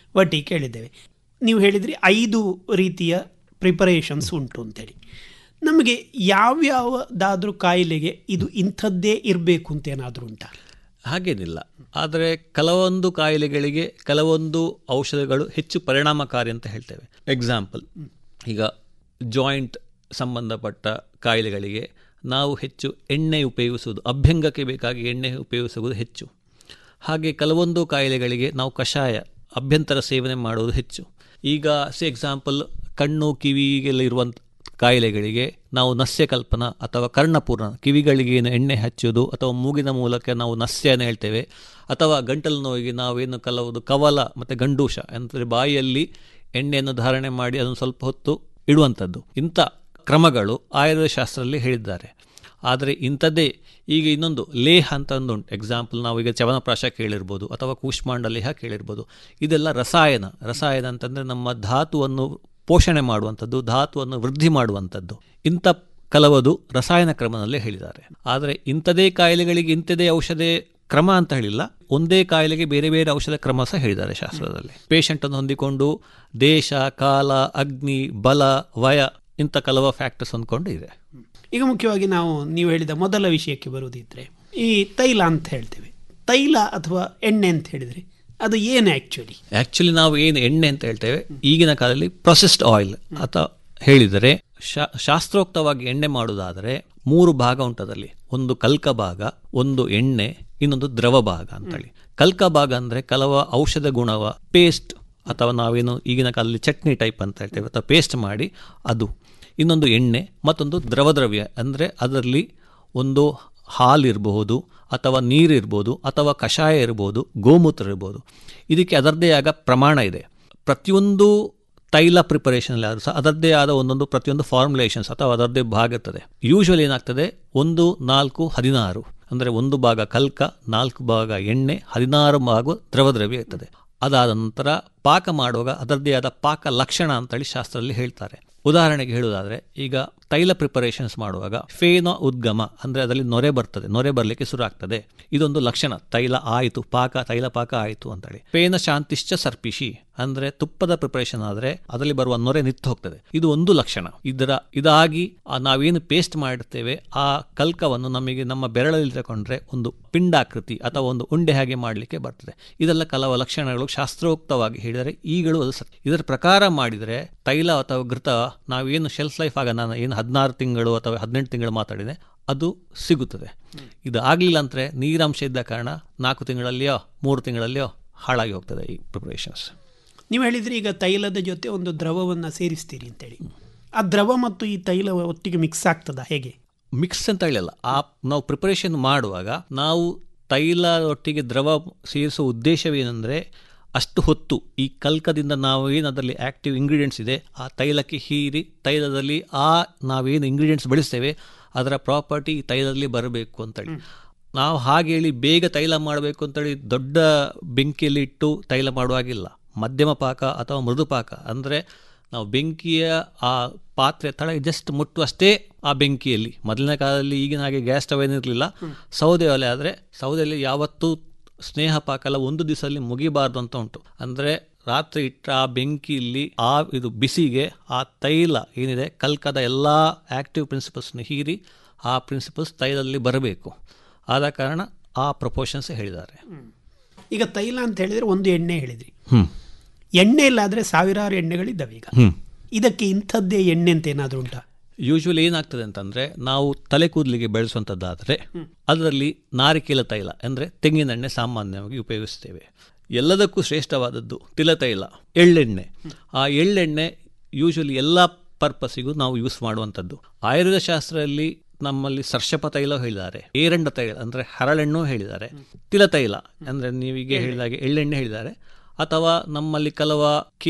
G: ಒಟ್ಟಿಗೆ ಕೇಳಿದ್ದೇವೆ ನೀವು ಹೇಳಿದ್ರಿ ಐದು ರೀತಿಯ ಪ್ರಿಪರೇಷನ್ಸ್ ಉಂಟು ಅಂತೇಳಿ ನಮಗೆ ಯಾವ್ಯಾವದಾದ್ರೂ ಕಾಯಿಲೆಗೆ ಇದು ಇಂಥದ್ದೇ ಇರಬೇಕು ಅಂತ ಏನಾದರೂ ಉಂಟಾ
H: ಹಾಗೇನಿಲ್ಲ ಆದರೆ ಕೆಲವೊಂದು ಕಾಯಿಲೆಗಳಿಗೆ ಕೆಲವೊಂದು ಔಷಧಗಳು ಹೆಚ್ಚು ಪರಿಣಾಮಕಾರಿ ಅಂತ ಹೇಳ್ತೇವೆ ಎಕ್ಸಾಂಪಲ್ ಈಗ ಜಾಯಿಂಟ್ ಸಂಬಂಧಪಟ್ಟ ಕಾಯಿಲೆಗಳಿಗೆ ನಾವು ಹೆಚ್ಚು ಎಣ್ಣೆ ಉಪಯೋಗಿಸುವುದು ಅಭ್ಯಂಗಕ್ಕೆ ಬೇಕಾಗಿ ಎಣ್ಣೆ ಉಪಯೋಗಿಸುವುದು ಹೆಚ್ಚು ಹಾಗೆ ಕೆಲವೊಂದು ಕಾಯಿಲೆಗಳಿಗೆ ನಾವು ಕಷಾಯ ಅಭ್ಯಂತರ ಸೇವನೆ ಮಾಡುವುದು ಹೆಚ್ಚು ಈಗ ಸಿ ಎಕ್ಸಾಂಪಲ್ ಕಣ್ಣು ಕಿವಿಗೆಲ್ಲ ಇರುವಂಥ ಕಾಯಿಲೆಗಳಿಗೆ ನಾವು ನಸ್ಯ ಕಲ್ಪನ ಅಥವಾ ಕರ್ಣಪೂರ್ಣ ಕಿವಿಗಳಿಗೆ ಏನು ಎಣ್ಣೆ ಹಚ್ಚೋದು ಅಥವಾ ಮೂಗಿನ ಮೂಲಕ ನಾವು ನಸ್ಯನ ಹೇಳ್ತೇವೆ ಅಥವಾ ಗಂಟಲು ನೋವಿಗೆ ನಾವೇನು ಕೆಲವುದು ಕವಲ ಮತ್ತು ಗಂಡೂಷ ಅಂದರೆ ಬಾಯಿಯಲ್ಲಿ ಎಣ್ಣೆಯನ್ನು ಧಾರಣೆ ಮಾಡಿ ಅದನ್ನು ಸ್ವಲ್ಪ ಹೊತ್ತು ಇಡುವಂಥದ್ದು ಇಂಥ ಕ್ರಮಗಳು ಆಯುರ್ವೇದ ಶಾಸ್ತ್ರದಲ್ಲಿ ಹೇಳಿದ್ದಾರೆ ಆದರೆ ಇಂಥದ್ದೇ ಈಗ ಇನ್ನೊಂದು ಲೇಹ ಅಂತ ಒಂದು ಉಂಟು ಎಕ್ಸಾಂಪಲ್ ನಾವು ಈಗ ಚವನಪ್ರಾಶ ಕೇಳಿರ್ಬೋದು ಅಥವಾ ಕೂಷ್ಮಾಂಡ ಲೇಹ ಕೇಳಿರ್ಬೋದು ಇದೆಲ್ಲ ರಸಾಯನ ರಸಾಯನ ಅಂತಂದರೆ ನಮ್ಮ ಧಾತುವನ್ನು ಪೋಷಣೆ ಮಾಡುವಂಥದ್ದು ಧಾತುವನ್ನು ವೃದ್ಧಿ ಮಾಡುವಂಥದ್ದು ಇಂಥ ಕೆಲವದು ರಸಾಯನ ಕ್ರಮದಲ್ಲೇ ಹೇಳಿದ್ದಾರೆ ಆದರೆ ಇಂಥದೇ ಕಾಯಿಲೆಗಳಿಗೆ ಇಂಥದೇ ಔಷಧ ಕ್ರಮ ಅಂತ ಹೇಳಿಲ್ಲ ಒಂದೇ ಕಾಯಿಲೆಗೆ ಬೇರೆ ಬೇರೆ ಔಷಧ ಕ್ರಮ ಸಹ ಹೇಳಿದ್ದಾರೆ ಶಾಸ್ತ್ರದಲ್ಲಿ ಪೇಷಂಟ್ ಅನ್ನು ಹೊಂದಿಕೊಂಡು ದೇಶ ಕಾಲ ಅಗ್ನಿ ಬಲ ವಯ ಇಂಥ ಕೆಲವು ಫ್ಯಾಕ್ಟರ್ಸ್ ಹೊಂದ್ಕೊಂಡು ಇದೆ
G: ಈಗ ಮುಖ್ಯವಾಗಿ ನಾವು ನೀವು ಹೇಳಿದ ಮೊದಲ ವಿಷಯಕ್ಕೆ ಬರುವುದಿದ್ರೆ ಈ ತೈಲ ಅಂತ ಹೇಳ್ತೇವೆ ತೈಲ ಅಥವಾ ಎಣ್ಣೆ ಅಂತ ಹೇಳಿದರೆ ಅದು ಏನು ಆ್ಯಕ್ಚುಲಿ
H: ಆ್ಯಕ್ಚುಲಿ ನಾವು ಏನು ಎಣ್ಣೆ ಅಂತ ಹೇಳ್ತೇವೆ ಈಗಿನ ಕಾಲದಲ್ಲಿ ಪ್ರೊಸೆಸ್ಡ್ ಆಯಿಲ್ ಅಥವಾ ಹೇಳಿದರೆ ಶಾ- ಶಾಸ್ತ್ರೋಕ್ತವಾಗಿ ಎಣ್ಣೆ ಮಾಡುವುದಾದರೆ ಮೂರು ಭಾಗ ಉಂಟದಲ್ಲಿ ಒಂದು ಕಲ್ಕ ಭಾಗ ಒಂದು ಎಣ್ಣೆ ಇನ್ನೊಂದು ದ್ರವ ಭಾಗ ಅಂತೇಳಿ ಕಲ್ಕ ಭಾಗ ಅಂದರೆ ಕೆಲವು ಔಷಧ ಗುಣವ ಪೇಸ್ಟ್ ಅಥವಾ ನಾವೇನು ಈಗಿನ ಕಾಲದಲ್ಲಿ ಚಟ್ನಿ ಟೈಪ್ ಅಂತ ಹೇಳ್ತೇವೆ ಅಥವಾ ಪೇಸ್ಟ್ ಮಾಡಿ ಅದು ಇನ್ನೊಂದು ಎಣ್ಣೆ ಮತ್ತೊಂದು ದ್ರವ ದ್ರವ್ಯ ಅಂದರೆ ಅದರಲ್ಲಿ ಒಂದು ಹಾಲಿರಬಹುದು ಅಥವಾ ನೀರಿರ್ಬೋದು ಅಥವಾ ಕಷಾಯ ಇರ್ಬೋದು ಗೋಮೂತ್ರ ಇರ್ಬೋದು ಇದಕ್ಕೆ ಅದರದ್ದೇ ಆಗ ಪ್ರಮಾಣ ಇದೆ ಪ್ರತಿಯೊಂದು ತೈಲ ಪ್ರಿಪರೇಷನಲ್ಲಿ ಆದರೂ ಸಹ ಅದರದ್ದೇ ಆದ ಒಂದೊಂದು ಪ್ರತಿಯೊಂದು ಫಾರ್ಮುಲೇಷನ್ಸ್ ಅಥವಾ ಅದರದ್ದೇ ಭಾಗ ಇರ್ತದೆ ಯೂಶ್ವಲಿ ಏನಾಗ್ತದೆ ಒಂದು ನಾಲ್ಕು ಹದಿನಾರು ಅಂದರೆ ಒಂದು ಭಾಗ ಕಲ್ಕ ನಾಲ್ಕು ಭಾಗ ಎಣ್ಣೆ ಹದಿನಾರು ಭಾಗ ದ್ರವ ದ್ರವ್ಯ ಇರ್ತದೆ ಅದಾದ ನಂತರ ಪಾಕ ಮಾಡುವಾಗ ಅದರದ್ದೇ ಆದ ಪಾಕ ಲಕ್ಷಣ ಅಂತೇಳಿ ಶಾಸ್ತ್ರದಲ್ಲಿ ಹೇಳ್ತಾರೆ ಉದಾಹರಣೆಗೆ ಹೇಳುವುದಾದರೆ ಈಗ ತೈಲ ಪ್ರಿಪರೇಷನ್ಸ್ ಮಾಡುವಾಗ ಫೇನ ಉದ್ಗಮ ಅಂದರೆ ಅದರಲ್ಲಿ ನೊರೆ ಬರ್ತದೆ ನೊರೆ ಬರಲಿಕ್ಕೆ ಶುರು ಆಗ್ತದೆ ಇದೊಂದು ಲಕ್ಷಣ ತೈಲ ಆಯಿತು ಪಾಕ ತೈಲ ಪಾಕ ಆಯಿತು ಅಂತೇಳಿ ಫೇನ ಶಾಂತಿಶ್ಚ ಸರ್ಪಿಶಿ ಅಂದರೆ ತುಪ್ಪದ ಪ್ರಿಪರೇಷನ್ ಆದರೆ ಅದರಲ್ಲಿ ಬರುವ ನೊರೆ ನಿಂತು ಹೋಗ್ತದೆ ಇದು ಒಂದು ಲಕ್ಷಣ ಇದರ ಇದಾಗಿ ಆ ನಾವೇನು ಪೇಸ್ಟ್ ಮಾಡಿರ್ತೇವೆ ಆ ಕಲ್ಕವನ್ನು ನಮಗೆ ನಮ್ಮ ಬೆರಳಲ್ಲಿ ತಗೊಂಡ್ರೆ ಒಂದು ಪಿಂಡಾಕೃತಿ ಅಥವಾ ಒಂದು ಉಂಡೆ ಹಾಗೆ ಮಾಡಲಿಕ್ಕೆ ಬರ್ತದೆ ಇದೆಲ್ಲ ಕೆಲವು ಲಕ್ಷಣಗಳು ಶಾಸ್ತ್ರೋಕ್ತವಾಗಿ ಹೇಳಿದರೆ ಈಗಲೂ ಅದು ಸತ್ಯ ಇದರ ಪ್ರಕಾರ ಮಾಡಿದರೆ ತೈಲ ಅಥವಾ ಘೃತ ನಾವೇನು ಶೆಲ್ಫ್ ಲೈಫ್ ಆಗ ನಾನು ಏನು ಹದಿನಾರು ತಿಂಗಳು ಅಥವಾ ಹದಿನೆಂಟು ತಿಂಗಳು ಮಾತಾಡಿದೆ ಅದು ಸಿಗುತ್ತದೆ ಇದು ಆಗಲಿಲ್ಲ ಅಂದರೆ ನೀರಾಂಶ ಇದ್ದ ಕಾರಣ ನಾಲ್ಕು ತಿಂಗಳಲ್ಲಿಯೋ ಮೂರು ತಿಂಗಳಲ್ಲಿಯೋ ಹಾಳಾಗಿ ಹೋಗ್ತದೆ ಈ ಪ್ರಿಪರೇಷನ್ಸ್
G: ನೀವು ಹೇಳಿದ್ರಿ ಈಗ ತೈಲದ ಜೊತೆ ಒಂದು ದ್ರವವನ್ನು ಸೇರಿಸ್ತೀರಿ ಅಂತೇಳಿ ಆ ದ್ರವ ಮತ್ತು ಈ ತೈಲ ಒಟ್ಟಿಗೆ ಮಿಕ್ಸ್ ಆಗ್ತದಾ ಹೇಗೆ
H: ಮಿಕ್ಸ್ ಅಂತ ಹೇಳಿಲ್ಲ ಆ ನಾವು ಪ್ರಿಪರೇಷನ್ ಮಾಡುವಾಗ ನಾವು ತೈಲ ಒಟ್ಟಿಗೆ ದ್ರವ ಸೇರಿಸುವ ಉದ್ದೇಶವೇನೆಂದರೆ ಅಷ್ಟು ಹೊತ್ತು ಈ ಕಲ್ಕದಿಂದ ನಾವು ಏನು ಅದರಲ್ಲಿ ಆ್ಯಕ್ಟಿವ್ ಇಂಗ್ರೀಡಿಯೆಂಟ್ಸ್ ಇದೆ ಆ ತೈಲಕ್ಕೆ ಹೀರಿ ತೈಲದಲ್ಲಿ ಆ ನಾವೇನು ಇಂಗ್ರೀಡಿಯೆಂಟ್ಸ್ ಬೆಳೆಸ್ತೇವೆ ಅದರ ಪ್ರಾಪರ್ಟಿ ಈ ತೈಲದಲ್ಲಿ ಬರಬೇಕು ಅಂತೇಳಿ ನಾವು ಹಾಗೆ ಹೇಳಿ ಬೇಗ ತೈಲ ಮಾಡಬೇಕು ಅಂತೇಳಿ ದೊಡ್ಡ ಬೆಂಕಿಯಲ್ಲಿ ಇಟ್ಟು ತೈಲ ಮಾಡುವಾಗಿಲ್ಲ ಮಧ್ಯಮ ಪಾಕ ಅಥವಾ ಮೃದು ಪಾಕ ಅಂದರೆ ನಾವು ಬೆಂಕಿಯ ಆ ಪಾತ್ರೆ ತಳ ಜಸ್ಟ್ ಮುಟ್ಟುವಷ್ಟೇ ಆ ಬೆಂಕಿಯಲ್ಲಿ ಮೊದಲನೇ ಕಾಲದಲ್ಲಿ ಈಗಿನ ಹಾಗೆ ಗ್ಯಾಸ್ ಸ್ಟವ್ ಏನಿರಲಿಲ್ಲ ಸೌದೆ ಒಲೆ ಆದರೆ ಸೌದೆಯಲ್ಲಿ ಯಾವತ್ತೂ ಸ್ನೇಹ ಪಾಕ ಎಲ್ಲ ಒಂದು ದಿವಸದಲ್ಲಿ ಮುಗಿಬಾರ್ದು ಅಂತ ಉಂಟು ಅಂದರೆ ರಾತ್ರಿ ಇಟ್ಟ ಆ ಬೆಂಕಿಯಲ್ಲಿ ಆ ಇದು ಬಿಸಿಗೆ ಆ ತೈಲ ಏನಿದೆ ಕಲ್ಕದ ಎಲ್ಲ ಆ್ಯಕ್ಟಿವ್ ಪ್ರಿನ್ಸಿಪಲ್ಸ್ನ ಹೀರಿ ಆ ಪ್ರಿನ್ಸಿಪಲ್ಸ್ ತೈಲದಲ್ಲಿ ಬರಬೇಕು ಆದ ಕಾರಣ ಆ ಪ್ರಪೋರ್ಷನ್ಸ್ ಹೇಳಿದ್ದಾರೆ
G: ಈಗ ತೈಲ ಅಂತ ಹೇಳಿದ್ರೆ ಒಂದು ಎಣ್ಣೆ ಹೇಳಿದ್ರಿ
H: ಹ್ಞೂ
G: ಎಣ್ಣೆ ಇಲ್ಲಾದ್ರೆ ಸಾವಿರಾರು ಎಣ್ಣೆಗಳಿದ್ದಾವೆ ಈಗ
H: ಹ್ಞೂ
G: ಇದಕ್ಕೆ ಇಂಥದ್ದೇ ಎಣ್ಣೆ ಅಂತ ಏನಾದರೂ ಉಂಟಾ
H: ಯೂಶ್ವಲಿ ಏನಾಗ್ತದೆ ಅಂತಂದರೆ ನಾವು ತಲೆ ಕೂದಲಿಗೆ ಬೆಳೆಸುವಂಥದ್ದಾದರೆ ಅದರಲ್ಲಿ ನಾರಿಕೇಲ ತೈಲ ಅಂದರೆ ತೆಂಗಿನೆಣ್ಣೆ ಸಾಮಾನ್ಯವಾಗಿ ಉಪಯೋಗಿಸ್ತೇವೆ ಎಲ್ಲದಕ್ಕೂ ಶ್ರೇಷ್ಠವಾದದ್ದು ತಿಲತೈಲ ಎಳ್ಳೆಣ್ಣೆ ಆ ಎಳ್ಳೆಣ್ಣೆ ಯೂಶ್ವಲಿ ಎಲ್ಲ ಪರ್ಪಸ್ಸಿಗೂ ನಾವು ಯೂಸ್ ಮಾಡುವಂಥದ್ದು ಆಯುರ್ವೇದ ಶಾಸ್ತ್ರದಲ್ಲಿ ನಮ್ಮಲ್ಲಿ ಸರ್ಷಪ ತೈಲ ಹೇಳಿದ್ದಾರೆ ಏರಂಡ ತೈಲ ಅಂದರೆ ಹರಳೆಣ್ಣು ಹೇಳಿದ್ದಾರೆ ತಿಲತೈಲ ಅಂದರೆ ನೀವೀಗ ಹೇಳಿದಾಗೆ ಎಳ್ಳೆಣ್ಣೆ ಹೇಳಿದ್ದಾರೆ ಅಥವಾ ನಮ್ಮಲ್ಲಿ ಕೆಲವ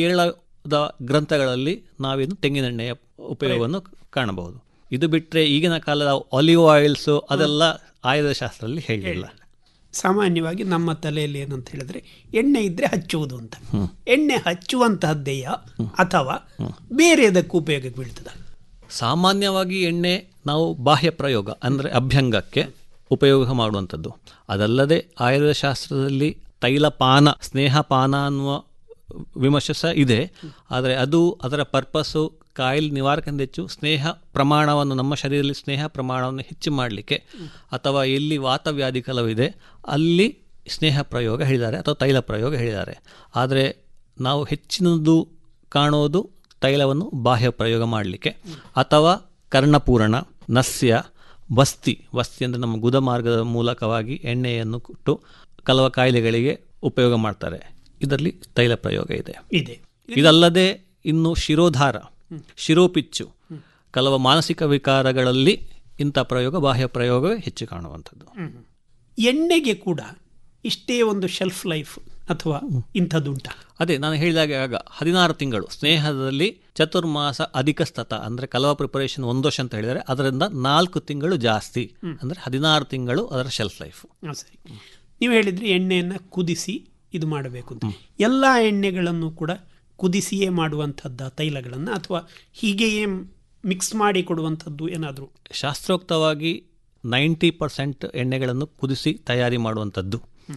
H: ಕೇರಳದ ಗ್ರಂಥಗಳಲ್ಲಿ ನಾವೇನು ತೆಂಗಿನೆಣ್ಣೆಯ ಉಪಯೋಗವನ್ನು ಕಾಣಬಹುದು ಇದು ಬಿಟ್ಟರೆ ಈಗಿನ ಕಾಲದ ಆಲಿವ್ ಆಯಿಲ್ಸು ಅದೆಲ್ಲ ಆಯುರ್ವೇದ ಶಾಸ್ತ್ರದಲ್ಲಿ ಹೇಳಿಲ್ಲ
G: ಸಾಮಾನ್ಯವಾಗಿ ನಮ್ಮ ತಲೆಯಲ್ಲಿ ಏನಂತ ಹೇಳಿದ್ರೆ ಎಣ್ಣೆ ಇದ್ರೆ ಹಚ್ಚುವುದು ಅಂತ ಎಣ್ಣೆ ಹಚ್ಚುವಂತಹದ್ದೆಯ ಅಥವಾ ಬೇರೆದಕ್ಕೂ ಉಪಯೋಗಕ್ಕೆ ಬೀಳ್ತದ
H: ಸಾಮಾನ್ಯವಾಗಿ ಎಣ್ಣೆ ನಾವು ಬಾಹ್ಯ ಪ್ರಯೋಗ ಅಂದರೆ ಅಭ್ಯಂಗಕ್ಕೆ ಉಪಯೋಗ ಮಾಡುವಂಥದ್ದು ಅದಲ್ಲದೆ ಆಯುರ್ವೇದ ಶಾಸ್ತ್ರದಲ್ಲಿ ತೈಲಪಾನ ಸ್ನೇಹಪಾನ ಅನ್ನುವ ವಿಮರ್ಶೆ ಸಹ ಇದೆ ಆದರೆ ಅದು ಅದರ ಪರ್ಪಸ್ಸು ಕಾಯಿಲೆ ನಿವಾರಕದಿಂದ ಹೆಚ್ಚು ಸ್ನೇಹ ಪ್ರಮಾಣವನ್ನು ನಮ್ಮ ಶರೀರದಲ್ಲಿ ಸ್ನೇಹ ಪ್ರಮಾಣವನ್ನು ಹೆಚ್ಚು ಮಾಡಲಿಕ್ಕೆ ಅಥವಾ ಎಲ್ಲಿ ವಾತವ್ಯಾಧಿ ಕೆಲವಿದೆ ಅಲ್ಲಿ ಸ್ನೇಹ ಪ್ರಯೋಗ ಹೇಳಿದ್ದಾರೆ ಅಥವಾ ತೈಲ ಪ್ರಯೋಗ ಹೇಳಿದ್ದಾರೆ ಆದರೆ ನಾವು ಹೆಚ್ಚಿನದು ಕಾಣೋದು ತೈಲವನ್ನು ಬಾಹ್ಯ ಪ್ರಯೋಗ ಮಾಡಲಿಕ್ಕೆ ಅಥವಾ ಕರ್ಣಪೂರಣ ನಸ್ಯ ವಸ್ತಿ ವಸ್ತಿ ಅಂದರೆ ನಮ್ಮ ಗುದ ಮಾರ್ಗದ ಮೂಲಕವಾಗಿ ಎಣ್ಣೆಯನ್ನು ಕೊಟ್ಟು ಕೆಲವು ಕಾಯಿಲೆಗಳಿಗೆ ಉಪಯೋಗ ಮಾಡ್ತಾರೆ ಇದರಲ್ಲಿ ತೈಲ ಪ್ರಯೋಗ ಇದೆ
G: ಇದೆ
H: ಇದಲ್ಲದೆ ಇನ್ನು ಶಿರೋಧಾರ ಶಿರೋಪಿಚ್ಚು ಕೆಲವು ಮಾನಸಿಕ ವಿಕಾರಗಳಲ್ಲಿ ಇಂಥ ಪ್ರಯೋಗ ಬಾಹ್ಯ ಪ್ರಯೋಗವೇ ಹೆಚ್ಚು ಕಾಣುವಂಥದ್ದು
G: ಎಣ್ಣೆಗೆ ಕೂಡ ಇಷ್ಟೇ ಒಂದು ಶೆಲ್ಫ್ ಲೈಫ್ ಅಥವಾ ಇಂಥದ್ದುಂಟ
H: ಅದೇ ನಾನು ಹೇಳಿದಾಗೆ ಆಗ ಹದಿನಾರು ತಿಂಗಳು ಸ್ನೇಹದಲ್ಲಿ ಚತುರ್ಮಾಸ ಅಧಿಕ ಸ್ತತ ಅಂದರೆ ಕಲವ ಪ್ರಿಪರೇಷನ್ ಒಂದು ವರ್ಷ ಅಂತ ಹೇಳಿದರೆ ಅದರಿಂದ ನಾಲ್ಕು ತಿಂಗಳು ಜಾಸ್ತಿ ಅಂದರೆ ಹದಿನಾರು ತಿಂಗಳು ಅದರ ಶೆಲ್ಫ್ ಲೈಫ್
G: ಹಾಂ ಸರಿ ನೀವು ಹೇಳಿದ್ರಿ ಎಣ್ಣೆಯನ್ನು ಕುದಿಸಿ ಇದು ಮಾಡಬೇಕು ಅಂತ ಎಲ್ಲ ಎಣ್ಣೆಗಳನ್ನು ಕೂಡ ಕುದಿಸಿಯೇ ಮಾಡುವಂಥದ್ದು ತೈಲಗಳನ್ನು ಅಥವಾ ಹೀಗೆಯೇ ಮಿಕ್ಸ್ ಮಾಡಿ ಕೊಡುವಂಥದ್ದು ಏನಾದರೂ
H: ಶಾಸ್ತ್ರೋಕ್ತವಾಗಿ ನೈಂಟಿ ಪರ್ಸೆಂಟ್ ಎಣ್ಣೆಗಳನ್ನು ಕುದಿಸಿ ತಯಾರಿ ಮಾಡುವಂಥದ್ದು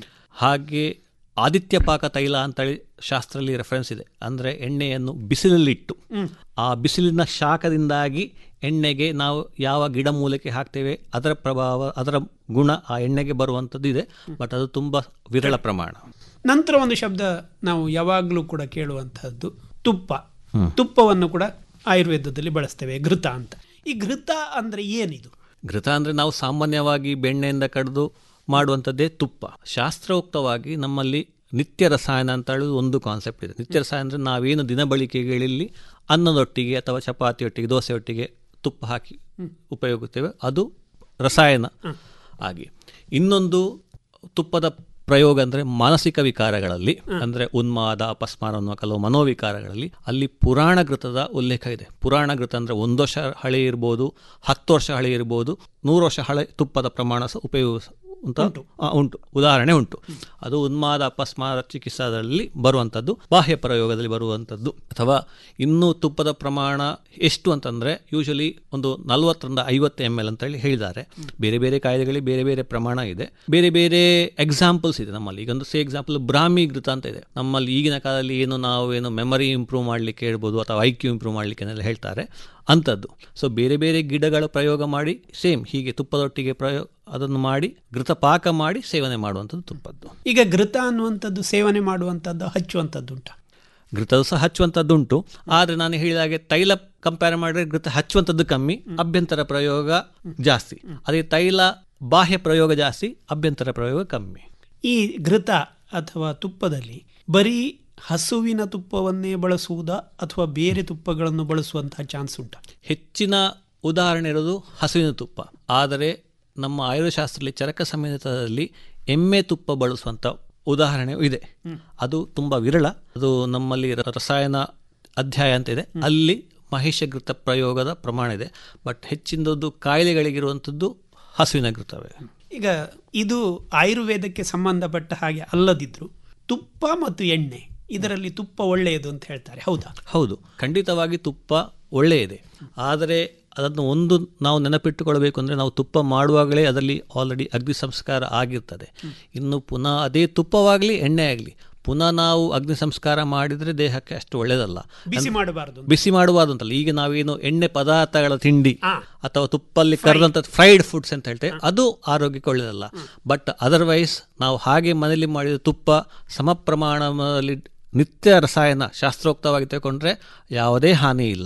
H: ಹಾಗೆ ಆದಿತ್ಯ ಪಾಕ ತೈಲ ಅಂತೇಳಿ ಶಾಸ್ತ್ರದಲ್ಲಿ ರೆಫರೆನ್ಸ್ ಇದೆ ಅಂದರೆ ಎಣ್ಣೆಯನ್ನು ಬಿಸಿಲಲ್ಲಿಟ್ಟು ಆ ಬಿಸಿಲಿನ ಶಾಖದಿಂದಾಗಿ ಎಣ್ಣೆಗೆ ನಾವು ಯಾವ ಗಿಡ ಮೂಲಕ್ಕೆ ಹಾಕ್ತೇವೆ ಅದರ ಪ್ರಭಾವ ಅದರ ಗುಣ ಆ ಎಣ್ಣೆಗೆ ಬರುವಂಥದ್ದು ಇದೆ ಬಟ್ ಅದು ತುಂಬ ವಿರಳ ಪ್ರಮಾಣ
G: ನಂತರ ಒಂದು ಶಬ್ದ ನಾವು ಯಾವಾಗಲೂ ಕೂಡ ಕೇಳುವಂತಹದ್ದು ತುಪ್ಪ ತುಪ್ಪವನ್ನು ಕೂಡ ಆಯುರ್ವೇದದಲ್ಲಿ ಬಳಸ್ತೇವೆ ಘೃತ ಅಂತ ಈ ಘೃತ ಅಂದ್ರೆ ಏನಿದು
H: ಘೃತ ಅಂದರೆ ನಾವು ಸಾಮಾನ್ಯವಾಗಿ ಬೆಣ್ಣೆಯಿಂದ ಕಡಿದು ಮಾಡುವಂಥದ್ದೇ ತುಪ್ಪ ಶಾಸ್ತ್ರೋಕ್ತವಾಗಿ ನಮ್ಮಲ್ಲಿ ನಿತ್ಯ ರಸಾಯನ ಅಂತ ಹೇಳೋದು ಒಂದು ಕಾನ್ಸೆಪ್ಟ್ ಇದೆ ನಿತ್ಯ ರಸಾಯನ ಅಂದರೆ ನಾವೇನು ದಿನಬಳಿಕೆಗಳಲ್ಲಿ ಅನ್ನದೊಟ್ಟಿಗೆ ಅಥವಾ ಚಪಾತಿಯೊಟ್ಟಿಗೆ ದೋಸೆಯೊಟ್ಟಿಗೆ ತುಪ್ಪ ಹಾಕಿ ಉಪಯೋಗಿಸ್ತೇವೆ ಅದು ರಸಾಯನ ಆಗಿ ಇನ್ನೊಂದು ತುಪ್ಪದ ಪ್ರಯೋಗ ಅಂದರೆ ಮಾನಸಿಕ ವಿಕಾರಗಳಲ್ಲಿ ಅಂದರೆ ಉನ್ಮಾದ ಅಪಸ್ಮಾರ ಅನ್ನುವ ಕೆಲವು ಮನೋವಿಕಾರಗಳಲ್ಲಿ ಅಲ್ಲಿ ಪುರಾಣ ಘೃತದ ಉಲ್ಲೇಖ ಇದೆ ಪುರಾಣ ಘೃತ ಅಂದರೆ ಒಂದು ವರ್ಷ ಹಳೆ ಇರ್ಬೋದು ಹತ್ತು ವರ್ಷ ಹಳೆ ಇರ್ಬೋದು ನೂರು ವರ್ಷ ಹಳೆ ತುಪ್ಪದ ಪ್ರಮಾಣ ಸಹ ಉಪಯೋಗಿಸ ಅಂತ ಆ, ಉಂಟು ಉದಾಹರಣೆ ಉಂಟು ಅದು ಉನ್ಮಾದ ಅಪಸ್ಮಾರ ಚಿಕಿತ್ಸಾದಲ್ಲಿ ಬರುವಂಥದ್ದು ಬಾಹ್ಯ ಪ್ರಯೋಗದಲ್ಲಿ ಬರುವಂಥದ್ದು ಅಥವಾ ಇನ್ನೂ ತುಪ್ಪದ ಪ್ರಮಾಣ ಎಷ್ಟು ಅಂತಂದರೆ ಯೂಶಲಿ ಒಂದು ನಲವತ್ತರಿಂದ ಐವತ್ತು ಎಮ್ ಎಲ್ ಅಂತೇಳಿ ಹೇಳಿದ್ದಾರೆ ಬೇರೆ ಬೇರೆ ಕಾಯ್ದೆಗಳಿಗೆ ಬೇರೆ ಬೇರೆ ಪ್ರಮಾಣ ಇದೆ ಬೇರೆ ಬೇರೆ ಎಕ್ಸಾಂಪಲ್ಸ್ ಇದೆ ನಮ್ಮಲ್ಲಿ ಈಗ ಒಂದು ಸೇ ಎಕ್ಸಾಂಪಲ್ ಬ್ರಾಹ್ಮಿ ಘೃತ ಅಂತ ಇದೆ ನಮ್ಮಲ್ಲಿ ಈಗಿನ ಕಾಲದಲ್ಲಿ ಏನು ನಾವು ಏನು ಮೆಮರಿ ಇಂಪ್ರೂವ್ ಮಾಡಲಿಕ್ಕೆ ಹೇಳ್ಬೋದು ಅಥವಾ ಐ ಕ್ಯೂ ಇಂಪ್ರೂವ್ ಮಾಡಲಿಕ್ಕೆ ಎಲ್ಲ ಹೇಳ್ತಾರೆ ಅಂಥದ್ದು ಸೊ ಬೇರೆ ಬೇರೆ ಗಿಡಗಳ ಪ್ರಯೋಗ ಮಾಡಿ ಸೇಮ್ ಹೀಗೆ ತುಪ್ಪದೊಟ್ಟಿಗೆ ಪ್ರಯೋಗ ಅದನ್ನು ಮಾಡಿ ಘೃತ ಪಾಕ ಮಾಡಿ ಸೇವನೆ ಮಾಡುವಂಥದ್ದು ತುಪ್ಪದ್ದು
G: ಈಗ ಘೃತ ಅನ್ನುವಂಥದ್ದು ಸೇವನೆ ಮಾಡುವಂಥದ್ದು ಹಚ್ಚುವಂಥದ್ದು ಉಂಟ
H: ಘೃತವು ಸಹ ಹಚ್ಚುವಂಥದ್ದುಂಟು ಆದರೆ ನಾನು ಹೇಳಿದಾಗೆ ತೈಲ ಕಂಪೇರ್ ಮಾಡಿದ್ರೆ ಘೃತ ಹಚ್ಚುವಂಥದ್ದು ಕಮ್ಮಿ ಅಭ್ಯಂತರ ಪ್ರಯೋಗ ಜಾಸ್ತಿ ಅದೇ ತೈಲ ಬಾಹ್ಯ ಪ್ರಯೋಗ ಜಾಸ್ತಿ ಅಭ್ಯಂತರ ಪ್ರಯೋಗ ಕಮ್ಮಿ
G: ಈ ಘೃತ ಅಥವಾ ತುಪ್ಪದಲ್ಲಿ ಬರೀ ಹಸುವಿನ ತುಪ್ಪವನ್ನೇ ಬಳಸುವುದಾ ಅಥವಾ ಬೇರೆ ತುಪ್ಪಗಳನ್ನು ಬಳಸುವಂತಹ ಚಾನ್ಸ್ ಉಂಟಾ
H: ಹೆಚ್ಚಿನ ಉದಾಹರಣೆ ಇರೋದು ಹಸುವಿನ ತುಪ್ಪ ಆದರೆ ನಮ್ಮ ಆಯುರ್ವೇದಶಾಸ್ತ್ರದಲ್ಲಿ ಚರಕ ಸಮೇತದಲ್ಲಿ ಎಮ್ಮೆ ತುಪ್ಪ ಬಳಸುವಂಥ ಉದಾಹರಣೆ ಇದೆ ಅದು ತುಂಬ ವಿರಳ ಅದು ನಮ್ಮಲ್ಲಿ ರ- ರಸಾಯನ ಅಧ್ಯಾಯ ಅಂತ ಇದೆ ಅಲ್ಲಿ ಮಹಿಷಘೃತ ಪ್ರಯೋಗದ ಪ್ರಮಾಣ ಇದೆ ಬಟ್ ಹೆಚ್ಚಿನದು ಕಾಯಿಲೆಗಳಿಗಿರುವಂಥದ್ದು ಹಸುವಿನ ಘೃತವೇ
G: ಈಗ ಇದು ಆಯುರ್ವೇದಕ್ಕೆ ಸಂಬಂಧಪಟ್ಟ ಹಾಗೆ ಅಲ್ಲದಿದ್ರು ತುಪ್ಪ ಮತ್ತು ಎಣ್ಣೆ ಇದರಲ್ಲಿ ತುಪ್ಪ ಒಳ್ಳೆಯದು ಅಂತ ಹೇಳ್ತಾರೆ ಹೌದಾ
H: ಹೌದು ಖಂಡಿತವಾಗಿ ತುಪ್ಪ ಒಳ್ಳೆಯದೆ ಆದರೆ ಅದನ್ನು ಒಂದು ನಾವು ನೆನಪಿಟ್ಟುಕೊಳ್ಬೇಕು ಅಂದರೆ ನಾವು ತುಪ್ಪ ಮಾಡುವಾಗಲೇ ಅದರಲ್ಲಿ ಆಲ್ರೆಡಿ ಅಗ್ನಿ ಸಂಸ್ಕಾರ ಆಗಿರ್ತದೆ ಇನ್ನು ಪುನಃ ಅದೇ ತುಪ್ಪವಾಗಲಿ ಎಣ್ಣೆ ಆಗಲಿ ಪುನಃ ನಾವು ಅಗ್ನಿ ಸಂಸ್ಕಾರ ಮಾಡಿದರೆ ದೇಹಕ್ಕೆ ಅಷ್ಟು ಒಳ್ಳೆಯದಲ್ಲ
G: ಬಿಸಿ ಮಾಡಬಾರದು
H: ಬಿಸಿ ಮಾಡಬಾರ್ದು ಅಂತಲ್ಲ ಈಗ ನಾವೇನು ಎಣ್ಣೆ ಪದಾರ್ಥಗಳ ತಿಂಡಿ ಅಥವಾ ತುಪ್ಪಲ್ಲಿ ಕರೆದಂಥ ಫ್ರೈಡ್ ಫುಡ್ಸ್ ಅಂತ ಹೇಳ್ತೇವೆ ಅದು ಆರೋಗ್ಯಕ್ಕೆ ಒಳ್ಳೆಯದಲ್ಲ ಬಟ್ ಅದರ್ವೈಸ್ ನಾವು ಹಾಗೆ ಮನೆಯಲ್ಲಿ ಮಾಡಿದ ತುಪ್ಪ ಸಮ ಪ್ರಮಾಣದಲ್ಲಿ ನಿತ್ಯ ರಸಾಯನ ಶಾಸ್ತ್ರೋಕ್ತವಾಗಿ ತಗೊಂಡ್ರೆ ಯಾವುದೇ ಹಾನಿ ಇಲ್ಲ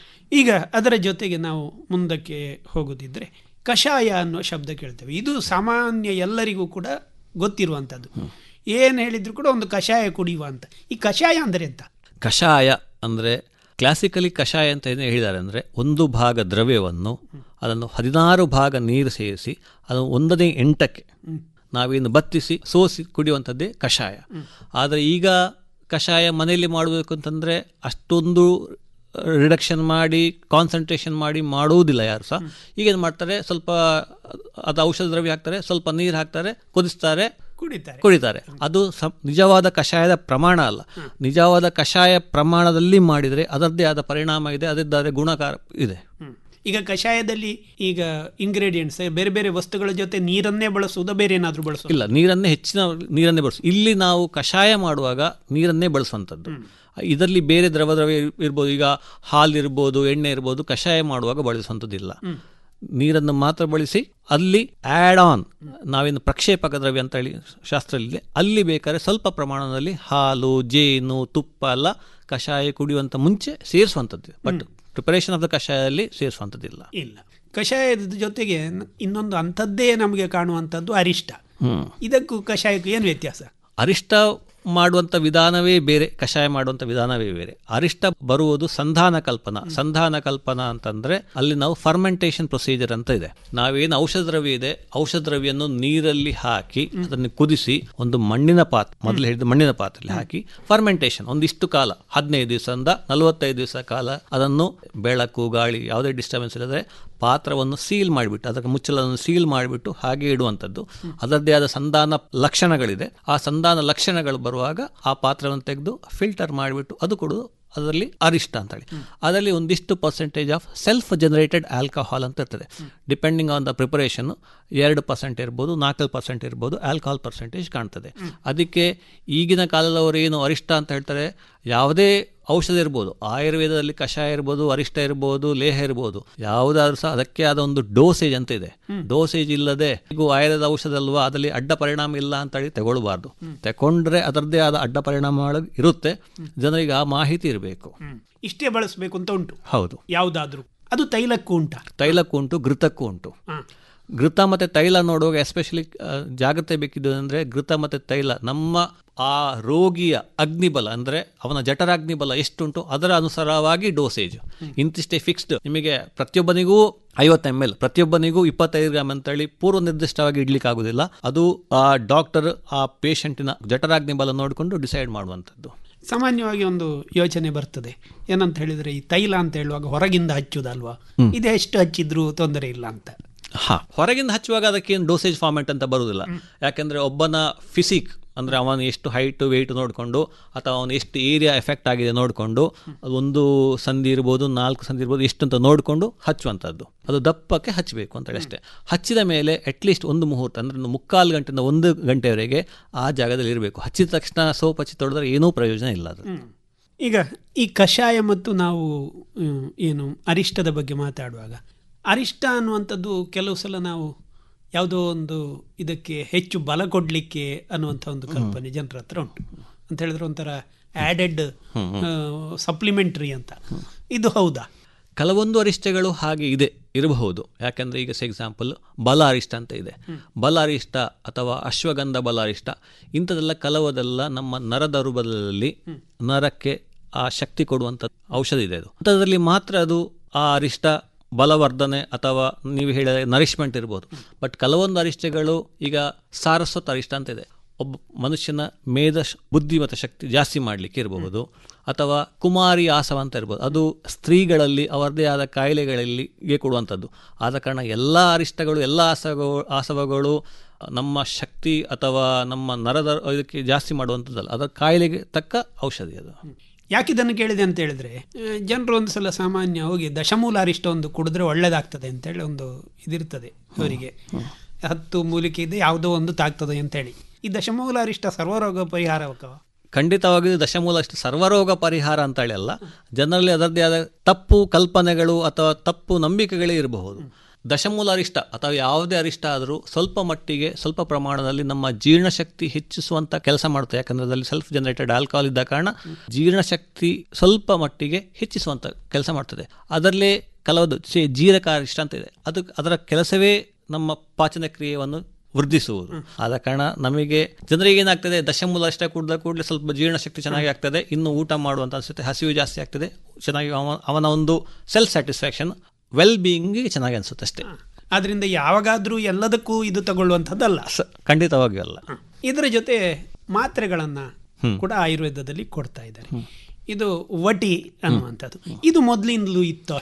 G: ಈಗ ಅದರ ಜೊತೆಗೆ ನಾವು ಮುಂದಕ್ಕೆ ಹೋಗೋದಿದ್ರೆ ಕಷಾಯ ಅನ್ನೋ ಶಬ್ದ ಕೇಳ್ತೇವೆ ಇದು ಸಾಮಾನ್ಯ ಎಲ್ಲರಿಗೂ ಕೂಡ ಗೊತ್ತಿರುವಂಥದ್ದು ಏನು ಹೇಳಿದ್ರು ಕೂಡ ಒಂದು ಕಷಾಯ ಕುಡಿಯುವ ಅಂತ ಈ ಕಷಾಯ ಅಂದರೆ ಎಂತ
H: ಕಷಾಯ ಅಂದರೆ ಕ್ಲಾಸಿಕಲಿ ಕಷಾಯ ಅಂತ ಏನು ಹೇಳಿದ್ದಾರೆ ಅಂದರೆ ಒಂದು ಭಾಗ ದ್ರವ್ಯವನ್ನು ಅದನ್ನು ಹದಿನಾರು ಭಾಗ ನೀರು ಸೇರಿಸಿ ಅದನ್ನು ಒಂದನೇ ಎಂಟಕ್ಕೆ ನಾವೇನು ಬತ್ತಿಸಿ ಸೋಸಿ ಕುಡಿಯುವಂಥದ್ದೇ ಕಷಾಯ ಆದರೆ ಈಗ ಕಷಾಯ ಮನೆಯಲ್ಲಿ ಮಾಡಬೇಕು ಅಂತಂದರೆ ಅಷ್ಟೊಂದು ರಿಡಕ್ಷನ್ ಮಾಡಿ ಕಾನ್ಸಂಟ್ರೇಷನ್ ಮಾಡಿ ಮಾಡುವುದಿಲ್ಲ ಯಾರು ಸಹ ಈಗೇನು ಮಾಡ್ತಾರೆ ಸ್ವಲ್ಪ ಅದು ಔಷಧ ದ್ರವ್ಯ ಹಾಕ್ತಾರೆ ಸ್ವಲ್ಪ ನೀರು ಹಾಕ್ತಾರೆ ಕುದಿಸ್ತಾರೆ
G: ಕುಡಿತಾರೆ
H: ಕುಡಿತಾರೆ ಅದು ಸ ನಿಜವಾದ ಕಷಾಯದ ಪ್ರಮಾಣ ಅಲ್ಲ ನಿಜವಾದ ಕಷಾಯ ಪ್ರಮಾಣದಲ್ಲಿ ಮಾಡಿದರೆ ಅದರದ್ದೇ ಆದ ಪರಿಣಾಮ ಇದೆ ಅದರದ್ದಾದ ಗುಣಕಾರ ಇದೆ
G: ಈಗ ಕಷಾಯದಲ್ಲಿ ಈಗ ಇಂಗ್ರೀಡಿಯೆಂಟ್ಸ್ ಬೇರೆ ಬೇರೆ ವಸ್ತುಗಳ ಜೊತೆ ನೀರನ್ನೇ ಬಳಸುವುದೋ ಬೇರೆ ಏನಾದರೂ ಬಳಸುವುದು
H: ಇಲ್ಲ ನೀರನ್ನೇ ಹೆಚ್ಚಿನ ನೀರನ್ನೇ ಬಳಸು ಇಲ್ಲಿ ನಾವು ಕಷಾಯ ಮಾಡುವಾಗ ನೀರನ್ನೇ ಬಳಸುವಂಥದ್ದು ಇದರಲ್ಲಿ ಬೇರೆ ದ್ರವ ದ್ರವ್ಯ ಇರ್- ಇರ್ಬೋದು ಈಗ ಹಾಲು ಇರ್ಬೋದು ಎಣ್ಣೆ ಇರ್ಬೋದು ಕಷಾಯ ಮಾಡುವಾಗ ಬಳಸುವಂಥದ್ದಿಲ್ಲ ನೀರನ್ನು ಮಾತ್ರ ಬಳಸಿ ಅಲ್ಲಿ ಆ್ಯಡ್ ಆನ್ ನಾವೇನು ಪ್ರಕ್ಷೇಪಕ ದ್ರವ್ಯ ಅಂತ ಹೇಳಿ ಶಾಸ್ತ್ರದಲ್ಲಿ ಅಲ್ಲಿ ಬೇಕಾದ್ರೆ ಸ್ವಲ್ಪ ಪ್ರಮಾಣದಲ್ಲಿ ಹಾಲು ಜೇನು ತುಪ್ಪ ಎಲ್ಲ ಕಷಾಯ ಕುಡಿಯುವಂತ ಮುಂಚೆ ಸೇರಿಸುವಂಥದ್ದು ಬಟ್ ಪ್ರಿಪರೇಷನ್ ಆಫ್ ದ ಕಷಾಯದಲ್ಲಿ ಸೇರಿಸುವಂಥದ್ದಿಲ್ಲ
G: ಇಲ್ಲ ಕಷಾಯದ ಜೊತೆಗೆ ನ- ಇನ್ನೊಂದು ಅಂಥದ್ದೇ ನಮಗೆ ಕಾಣುವಂಥದ್ದು ಅರಿಷ್ಟ
H: ಹ್ಮ್
G: ಇದಕ್ಕೂ ಕಷಾಯಕ್ಕೂ ಏನು ವ್ಯತ್ಯಾಸ
H: ಅರಿಷ್ಟ ಮಾಡುವಂಥ ವಿಧಾನವೇ ಬೇರೆ ಕಷಾಯ ಮಾಡುವಂಥ ವಿಧಾನವೇ ಬೇರೆ ಅರಿಷ್ಟ ಬರುವುದು ಸಂಧಾನ ಕಲ್ಪನಾ ಸಂಧಾನ ಕಲ್ಪನಾ ಅಂತಂದ್ರೆ ಅಲ್ಲಿ ನಾವು ಫರ್ಮೆಂಟೇಷನ್ ಪ್ರೊಸೀಜರ್ ಅಂತ ಇದೆ ನಾವೇನು ಔಷಧ ದ್ರವ್ಯ ಇದೆ ಔಷಧ ದ್ರವ್ಯನ್ನು ನೀರಲ್ಲಿ ಹಾಕಿ ಅದನ್ನು ಕುದಿಸಿ ಒಂದು ಮಣ್ಣಿನ ಪಾತ್ರ ಮೊದಲು ಹೇಳಿದ ಮಣ್ಣಿನ ಪಾತ್ರೆಯಲ್ಲಿ ಹಾಕಿ ಫರ್ಮೆಂಟೇಷನ್ ಒಂದಿಷ್ಟು ಕಾಲ ಹದಿನೈದು ದಿವಸದಿಂದ ನಲವತ್ತೈದು ದಿವಸ ಕಾಲ ಅದನ್ನು ಬೆಳಕು ಗಾಳಿ ಯಾವುದೇ ಡಿಸ್ಟರ್ಬೆನ್ಸ್ ಇಲ್ಲದೆ ಪಾತ್ರವನ್ನು ಸೀಲ್ ಮಾಡಿಬಿಟ್ಟು ಅದಕ್ಕೆ ಮುಚ್ಚಳವನ್ನು ಸೀಲ್ ಮಾಡಿಬಿಟ್ಟು ಹಾಗೆ ಇಡುವಂಥದ್ದು ಅದರದ್ದೇ ಆದ ಸಂಧಾನ ಲಕ್ಷಣಗಳಿದೆ ಆ ಸಂಧಾನ ಲಕ್ಷಣಗಳು ಬರುವಾಗ ಆ ಪಾತ್ರವನ್ನು ತೆಗೆದು ಫಿಲ್ಟರ್ ಮಾಡಿಬಿಟ್ಟು ಅದು ಕೊಡೋದು ಅದರಲ್ಲಿ ಅರಿಷ್ಟ ಅಂತೇಳಿ ಅದರಲ್ಲಿ ಒಂದಿಷ್ಟು percentage of self generated alcohol ಅಂತ ಇರ್ತದೆ ಡಿಪೆಂಡಿಂಗ್ ಆನ್ ದ ಪ್ರಿಪರೇಷನ್ ಎರಡು ಪರ್ಸೆಂಟ್ ಇರ್ಬೋದು ನಾಲ್ಕು ಪರ್ಸೆಂಟ್ ಇರ್ಬೋದು ಆಲ್ಕೋಹಾಲ್ ಪರ್ಸೆಂಟೇಜ್ ಕಾಣ್ತದೆ ಅದಕ್ಕೆ ಈಗಿನ ಕಾಲದವರು ಏನು ಅರಿಷ್ಟ ಅಂತ ಹೇಳ್ತಾರೆ ಯಾವುದೇ ಔಷಧ ಇರ್ಬೋದು ಆಯುರ್ವೇದದಲ್ಲಿ ಕಷಾಯ ಇರ್ಬೋದು ಅರಿಷ್ಟ ಇರ್ಬೋದು ಲೇಹ ಇರ್ಬೋದು ಯಾವುದಾದ್ರೂ ಸಹ ಅದಕ್ಕೆ ಆದ ಒಂದು ಡೋಸೇಜ್ ಅಂತ ಇದೆ ಡೋಸೇಜ್ ಇಲ್ಲದೆ ಈಗ ಆಯುರ್ವೇದ ಔಷಧ ಅಲ್ವಾ ಅದರಲ್ಲಿ ಅಡ್ಡ ಪರಿಣಾಮ ಇಲ್ಲ ಅಂತ ಹೇಳಿ ತಗೊಳ್ಬಾರ್ದು ತಗೊಂಡ್ರೆ ಅದರದ್ದೇ ಆದ ಅಡ್ಡ ಪರಿಣಾಮಗಳು ಇರುತ್ತೆ ಜನರಿಗೆ ಆ ಮಾಹಿತಿ ಇರಬೇಕು
G: ಇಷ್ಟೇ ಬಳಸಬೇಕು ಅಂತ ಉಂಟು
H: ಹೌದು
G: ಯಾವುದಾದ್ರೂ ಅದು ತೈಲಕ್ಕೂ ಉಂಟಾ
H: ತೈಲಕ್ಕೂ ಉಂಟು ಘೃತಕ್ಕೂ ಉಂಟು
G: ಹಾ.
H: ಘೃತ ಮತ್ತು ತೈಲ ನೋಡುವಾಗ ಎಸ್ಪೆಷಲಿ ಜಾಗ್ರತೆ ಬೇಕಿದ್ದು ಅಂದರೆ ಘೃತ ಮತ್ತು ತೈಲ ನಮ್ಮ ಆ ರೋಗಿಯ ಅಗ್ನಿಬಲ ಅಂದರೆ ಅವನ ಜಠರಾಗ್ನಿಬಲ ಎಷ್ಟುಂಟು ಅದರ ಅನುಸಾರವಾಗಿ ಡೋಸೇಜ್ ಇಂತಿಷ್ಟೇ ಫಿಕ್ಸ್ಡ್ ನಿಮಗೆ ಪ್ರತಿಯೊಬ್ಬನಿಗೂ ಐವತ್ತು ಎಮ್ ಎಲ್ ಪ್ರತಿಯೊಬ್ಬನಿಗೂ ಇಪ್ಪತ್ತೈದು ಗ್ರಾಮ್ ಅಂತೇಳಿ ಪೂರ್ವ ನಿರ್ದಿಷ್ಟವಾಗಿ ಇಡ್ಲಿಕ್ಕೆ ಆಗುದಿಲ್ಲ ಅದು ಆ ಡಾಕ್ಟರ್ ಆ ಪೇಷಂಟಿನ ಜಠರಾಗ್ನಿಬಲ ನೋಡಿಕೊಂಡು ಡಿಸೈಡ್ ಮಾಡುವಂಥದ್ದು
G: ಸಾಮಾನ್ಯವಾಗಿ ಒಂದು ಯೋಚನೆ ಬರ್ತದೆ ಏನಂತ ಹೇಳಿದ್ರೆ ಈ ತೈಲ ಅಂತ ಹೇಳುವಾಗ ಹೊರಗಿಂದ ಹಚ್ಚುದಲ್ವಾ ಇದು ಎಷ್ಟು ಹಚ್ಚಿದ್ರೂ ತೊಂದರೆ ಇಲ್ಲ ಅಂತ
H: ಹಾ ಹೊರಗಿಂದ ಹಚ್ಚುವಾಗ ಅದಕ್ಕೇನು ಡೋಸೇಜ್ ಫಾರ್ಮೆಟ್ ಅಂತ ಬರುವುದಿಲ್ಲ ಯಾಕೆಂದ್ರೆ ಒಬ್ಬನ ಫಿಸಿಕ್ ಅಂದ್ರೆ ಅವನು ಎಷ್ಟು ಹೈಟ್ ವೆಯ್ಟ್ ನೋಡಿಕೊಂಡು ಅಥವಾ ಅವನು ಎಷ್ಟು ಏರಿಯಾ ಎಫೆಕ್ಟ್ ಆಗಿದೆ ನೋಡಿಕೊಂಡು ಒಂದು ಸಂಧಿ ಇರ್ಬೋದು ನಾಲ್ಕು ಸಂಧಿ ಇರ್ಬೋದು ಎಷ್ಟು ಅಂತ ನೋಡಿಕೊಂಡು ಹಚ್ಚುವಂಥದ್ದು ಅದು ದಪ್ಪಕ್ಕೆ ಹಚ್ಚಬೇಕು ಅಂತೇಳಿ ಅಷ್ಟೇ ಹಚ್ಚಿದ ಮೇಲೆ ಅಟ್ಲೀಸ್ಟ್ ಒಂದು ಮುಹೂರ್ತ ಅಂದ್ರೆ ಒಂದು ಮುಕ್ಕಾಲು ಗಂಟೆಯಿಂದ ಒಂದು ಗಂಟೆವರೆಗೆ ಆ ಜಾಗದಲ್ಲಿ ಇರಬೇಕು ಹಚ್ಚಿದ ತಕ್ಷಣ ಸೋಪ್ ಹಚ್ಚಿ ತೊಳೆದ್ರೆ ಏನೂ ಪ್ರಯೋಜನ ಇಲ್ಲ ಅದು
G: ಈಗ ಈ ಕಷಾಯ ಮತ್ತು ನಾವು ಹ್ಮ್, ಏನು ಅರಿಷ್ಟದ ಬಗ್ಗೆ ಮಾತಾಡುವಾಗ ಅರಿಷ್ಟ ಅನ್ನುವಂಥದ್ದು ಕೆಲವು ಸಲ ನಾವು ಯಾವುದೋ ಒಂದು ಇದಕ್ಕೆ ಹೆಚ್ಚು ಬಲ ಕೊಡಲಿಕ್ಕೆ ಅನ್ನುವಂಥ ಒಂದು ಕಲ್ಪನೆ ಜನರ ಹತ್ರ ಉಂಟು ಅಂತ ಹೇಳಿದ್ರೆ ಒಂಥರ ಆ್ಯಡೆಡ್ ಸಪ್ಲಿಮೆಂಟ್ರಿ ಅಂತ ಇದು ಹೌದಾ
H: ಕೆಲವೊಂದು ಅರಿಷ್ಟಗಳು ಹಾಗೆ ಇದೆ ಇರಬಹುದು ಯಾಕಂದ್ರೆ ಈಗ ಎಕ್ಸಾಂಪಲ್ ಬಲ ಅರಿಷ್ಟ ಅಂತ ಇದೆ ಬಲ ಅರಿಷ್ಟ ಅಥವಾ ಅಶ್ವಗಂಧ ಬಲ ಅರಿಷ್ಟ ಇಂಥದೆಲ್ಲ ಕೆಲವದೆಲ್ಲ ನಮ್ಮ ನರದರುಬಲದಲ್ಲಿ ನರಕ್ಕೆ ಆ ಶಕ್ತಿ ಕೊಡುವಂಥ ಔಷಧ ಇದೆ ಅದು ಅಂಥದ್ರಲ್ಲಿ ಮಾತ್ರ ಅದು ಆ ಅರಿಷ್ಟ ಬಲವರ್ಧನೆ ಅಥವಾ ನೀವು ಹೇಳಿದ ನರಿಶ್ಮೆಂಟ್ ಇರ್ಬೋದು ಬಟ್ ಕೆಲವೊಂದು ಅರಿಷ್ಟಗಳು ಈಗ ಸಾರಸ್ವತ ಅರಿಷ್ಟ ಅಂತ ಇದೆ ಒಬ್ಬ ಮನುಷ್ಯನ ಮೇಧ ಶ- ಬುದ್ಧಿ ಮತ್ತು ಶಕ್ತಿ ಜಾಸ್ತಿ ಮಾಡಲಿಕ್ಕೆ ಇರಬಹುದು ಅಥವಾ ಕುಮಾರಿ ಆಸವ ಅಂತ ಇರ್ಬೋದು ಅದು ಸ್ತ್ರೀಗಳಲ್ಲಿ ಅವರದೇ ಆದ ಕಾಯಿಲೆಗಳಲ್ಲಿ ಗೆ ಕೊಡುವಂಥದ್ದು ಆದ ಕಾರಣ ಎಲ್ಲ ಅರಿಷ್ಟಗಳು ಎಲ್ಲ ಆಸವಗಳು ಆಸವಗಳು ನಮ್ಮ ಶಕ್ತಿ ಅಥವಾ ನಮ್ಮ ನರದ ಇದಕ್ಕೆ ಜಾಸ್ತಿ ಮಾಡುವಂಥದ್ದಲ್ಲ ಅದರ ಕಾಯಿಲೆಗೆ ತಕ್ಕ ಔಷಧಿ ಅದು
G: ಯಾಕೆ ಇದನ್ನು ಕೇಳಿದೆ ಅಂತ ಹೇಳಿದ್ರೆ ಜನರು ಒಂದು ಸಲ ಸಾಮಾನ್ಯ ಹೋಗಿ ದಶಮೂಲ ಅರಿಷ್ಟ ಒಂದು ಕುಡಿದ್ರೆ ಒಳ್ಳೇದಾಗ್ತದೆ ಅಂತೇಳಿ ಒಂದು ಇದಿರ್ತದೆ ಅವರಿಗೆ ಹತ್ತು ಮೂಲಿಕೆ ಇದೆ ಯಾವುದೋ ಒಂದು ತಾಗ್ತದೆ ಅಂತೇಳಿ ಈ ದಶಮೂಲ ಅರಿಷ್ಟ ಸರ್ವರೋಗ ಪರಿಹಾರಕ
H: ಖಂಡಿತವಾಗಿಯೂ ದಶಮೂಲ ಅಷ್ಟು ಸರ್ವರೋಗ ಪರಿಹಾರ ಅಂತ ಹೇಳಿ ಅಲ್ಲ ಜನರಲ್ಲಿ ಅದರದ್ದೇ ಆದ ತಪ್ಪು ಕಲ್ಪನೆಗಳು ಅಥವಾ ತಪ್ಪು ನಂಬಿಕೆಗಳೇ ಇರಬಹುದು ದಶಮೂಲ ಅರಿಷ್ಟ ಅಥವಾ ಯಾವುದೇ ಅರಿಷ್ಟ ಆದರೂ ಸ್ವಲ್ಪ ಮಟ್ಟಿಗೆ ಸ್ವಲ್ಪ ಪ್ರಮಾಣದಲ್ಲಿ ನಮ್ಮ ಜೀರ್ಣಶಕ್ತಿ ಹೆಚ್ಚಿಸುವಂತ ಕೆಲಸ ಮಾಡುತ್ತೆ ಯಾಕಂದ್ರೆ ಅದರಲ್ಲಿ ಸೆಲ್ಫ್ ಜನರೇಟೆಡ್ ಆಲ್ಕೋಹಾಲ್ ಇದ್ದ ಕಾರಣ ಜೀರ್ಣಶಕ್ತಿ ಸ್ವಲ್ಪ ಮಟ್ಟಿಗೆ ಹೆಚ್ಚಿಸುವಂತ ಕೆಲಸ ಮಾಡ್ತದೆ ಅದರಲ್ಲೇ ಕೆಲವೊಂದು ಸೇ ಜೀರಕ ಅರಿಷ್ಟ ಅಂತ ಇದೆ ಅದು ಅದರ ಕೆಲಸವೇ ನಮ್ಮ ಪಾಚನ ಕ್ರಿಯೆಯನ್ನು ವೃದ್ಧಿಸುವುದು ಆದ ಕಾರಣ ನಮಗೆ ಜನರಿಗೆ ಏನಾಗ್ತದೆ ದಶಮೂಲ ಅಷ್ಟ ಕುಡ್ದ ಕೂಡಲೇ ಸ್ವಲ್ಪ ಜೀರ್ಣಶಕ್ತಿ ಚೆನ್ನಾಗಿ ಆಗ್ತದೆ ಇನ್ನು ಊಟ ಮಾಡುವಂತ ಅನ್ಸುತ್ತೆ ಹಸಿವು ಜಾಸ್ತಿ ಆಗ್ತದೆ ಚೆನ್ನಾಗಿ ಅವ- ಅವನ ಒಂದು ಸೆಲ್ಫ್ ಸ್ಯಾಟಿಸ್ಫ್ಯಾಕ್ಷನ್ ವೆಲ್ ಬೀಯಿಂಗ್ ಚೆನ್ನಾಗಿ ಅನ್ಸುತ್ತೆ ಅಷ್ಟೇ
G: ಆದ್ರಿಂದ ಯಾವಾಗಾದ್ರೂ ಎಲ್ಲದಕ್ಕೂ ಇದು ತಗೊಳ್ಳುವಂಥದ್ದಲ್ಲ
H: ಸ- ಖಂಡಿತವಾಗಿಯೂ ಅಲ್ಲ
G: ಇದರ ಜೊತೆ ಮಾತ್ರೆಗಳನ್ನ ಕೂಡ ಆಯುರ್ವೇದದಲ್ಲಿ ಕೊಡ್ತಾ ಇದ್ದಾರೆ ಇದು ವಟಿ ಅನ್ನುವಂಥದ್ದು ಇದು ಮೊದಲಿಂದಲೂ ಇತ್ತೋ ಹೇಗೆ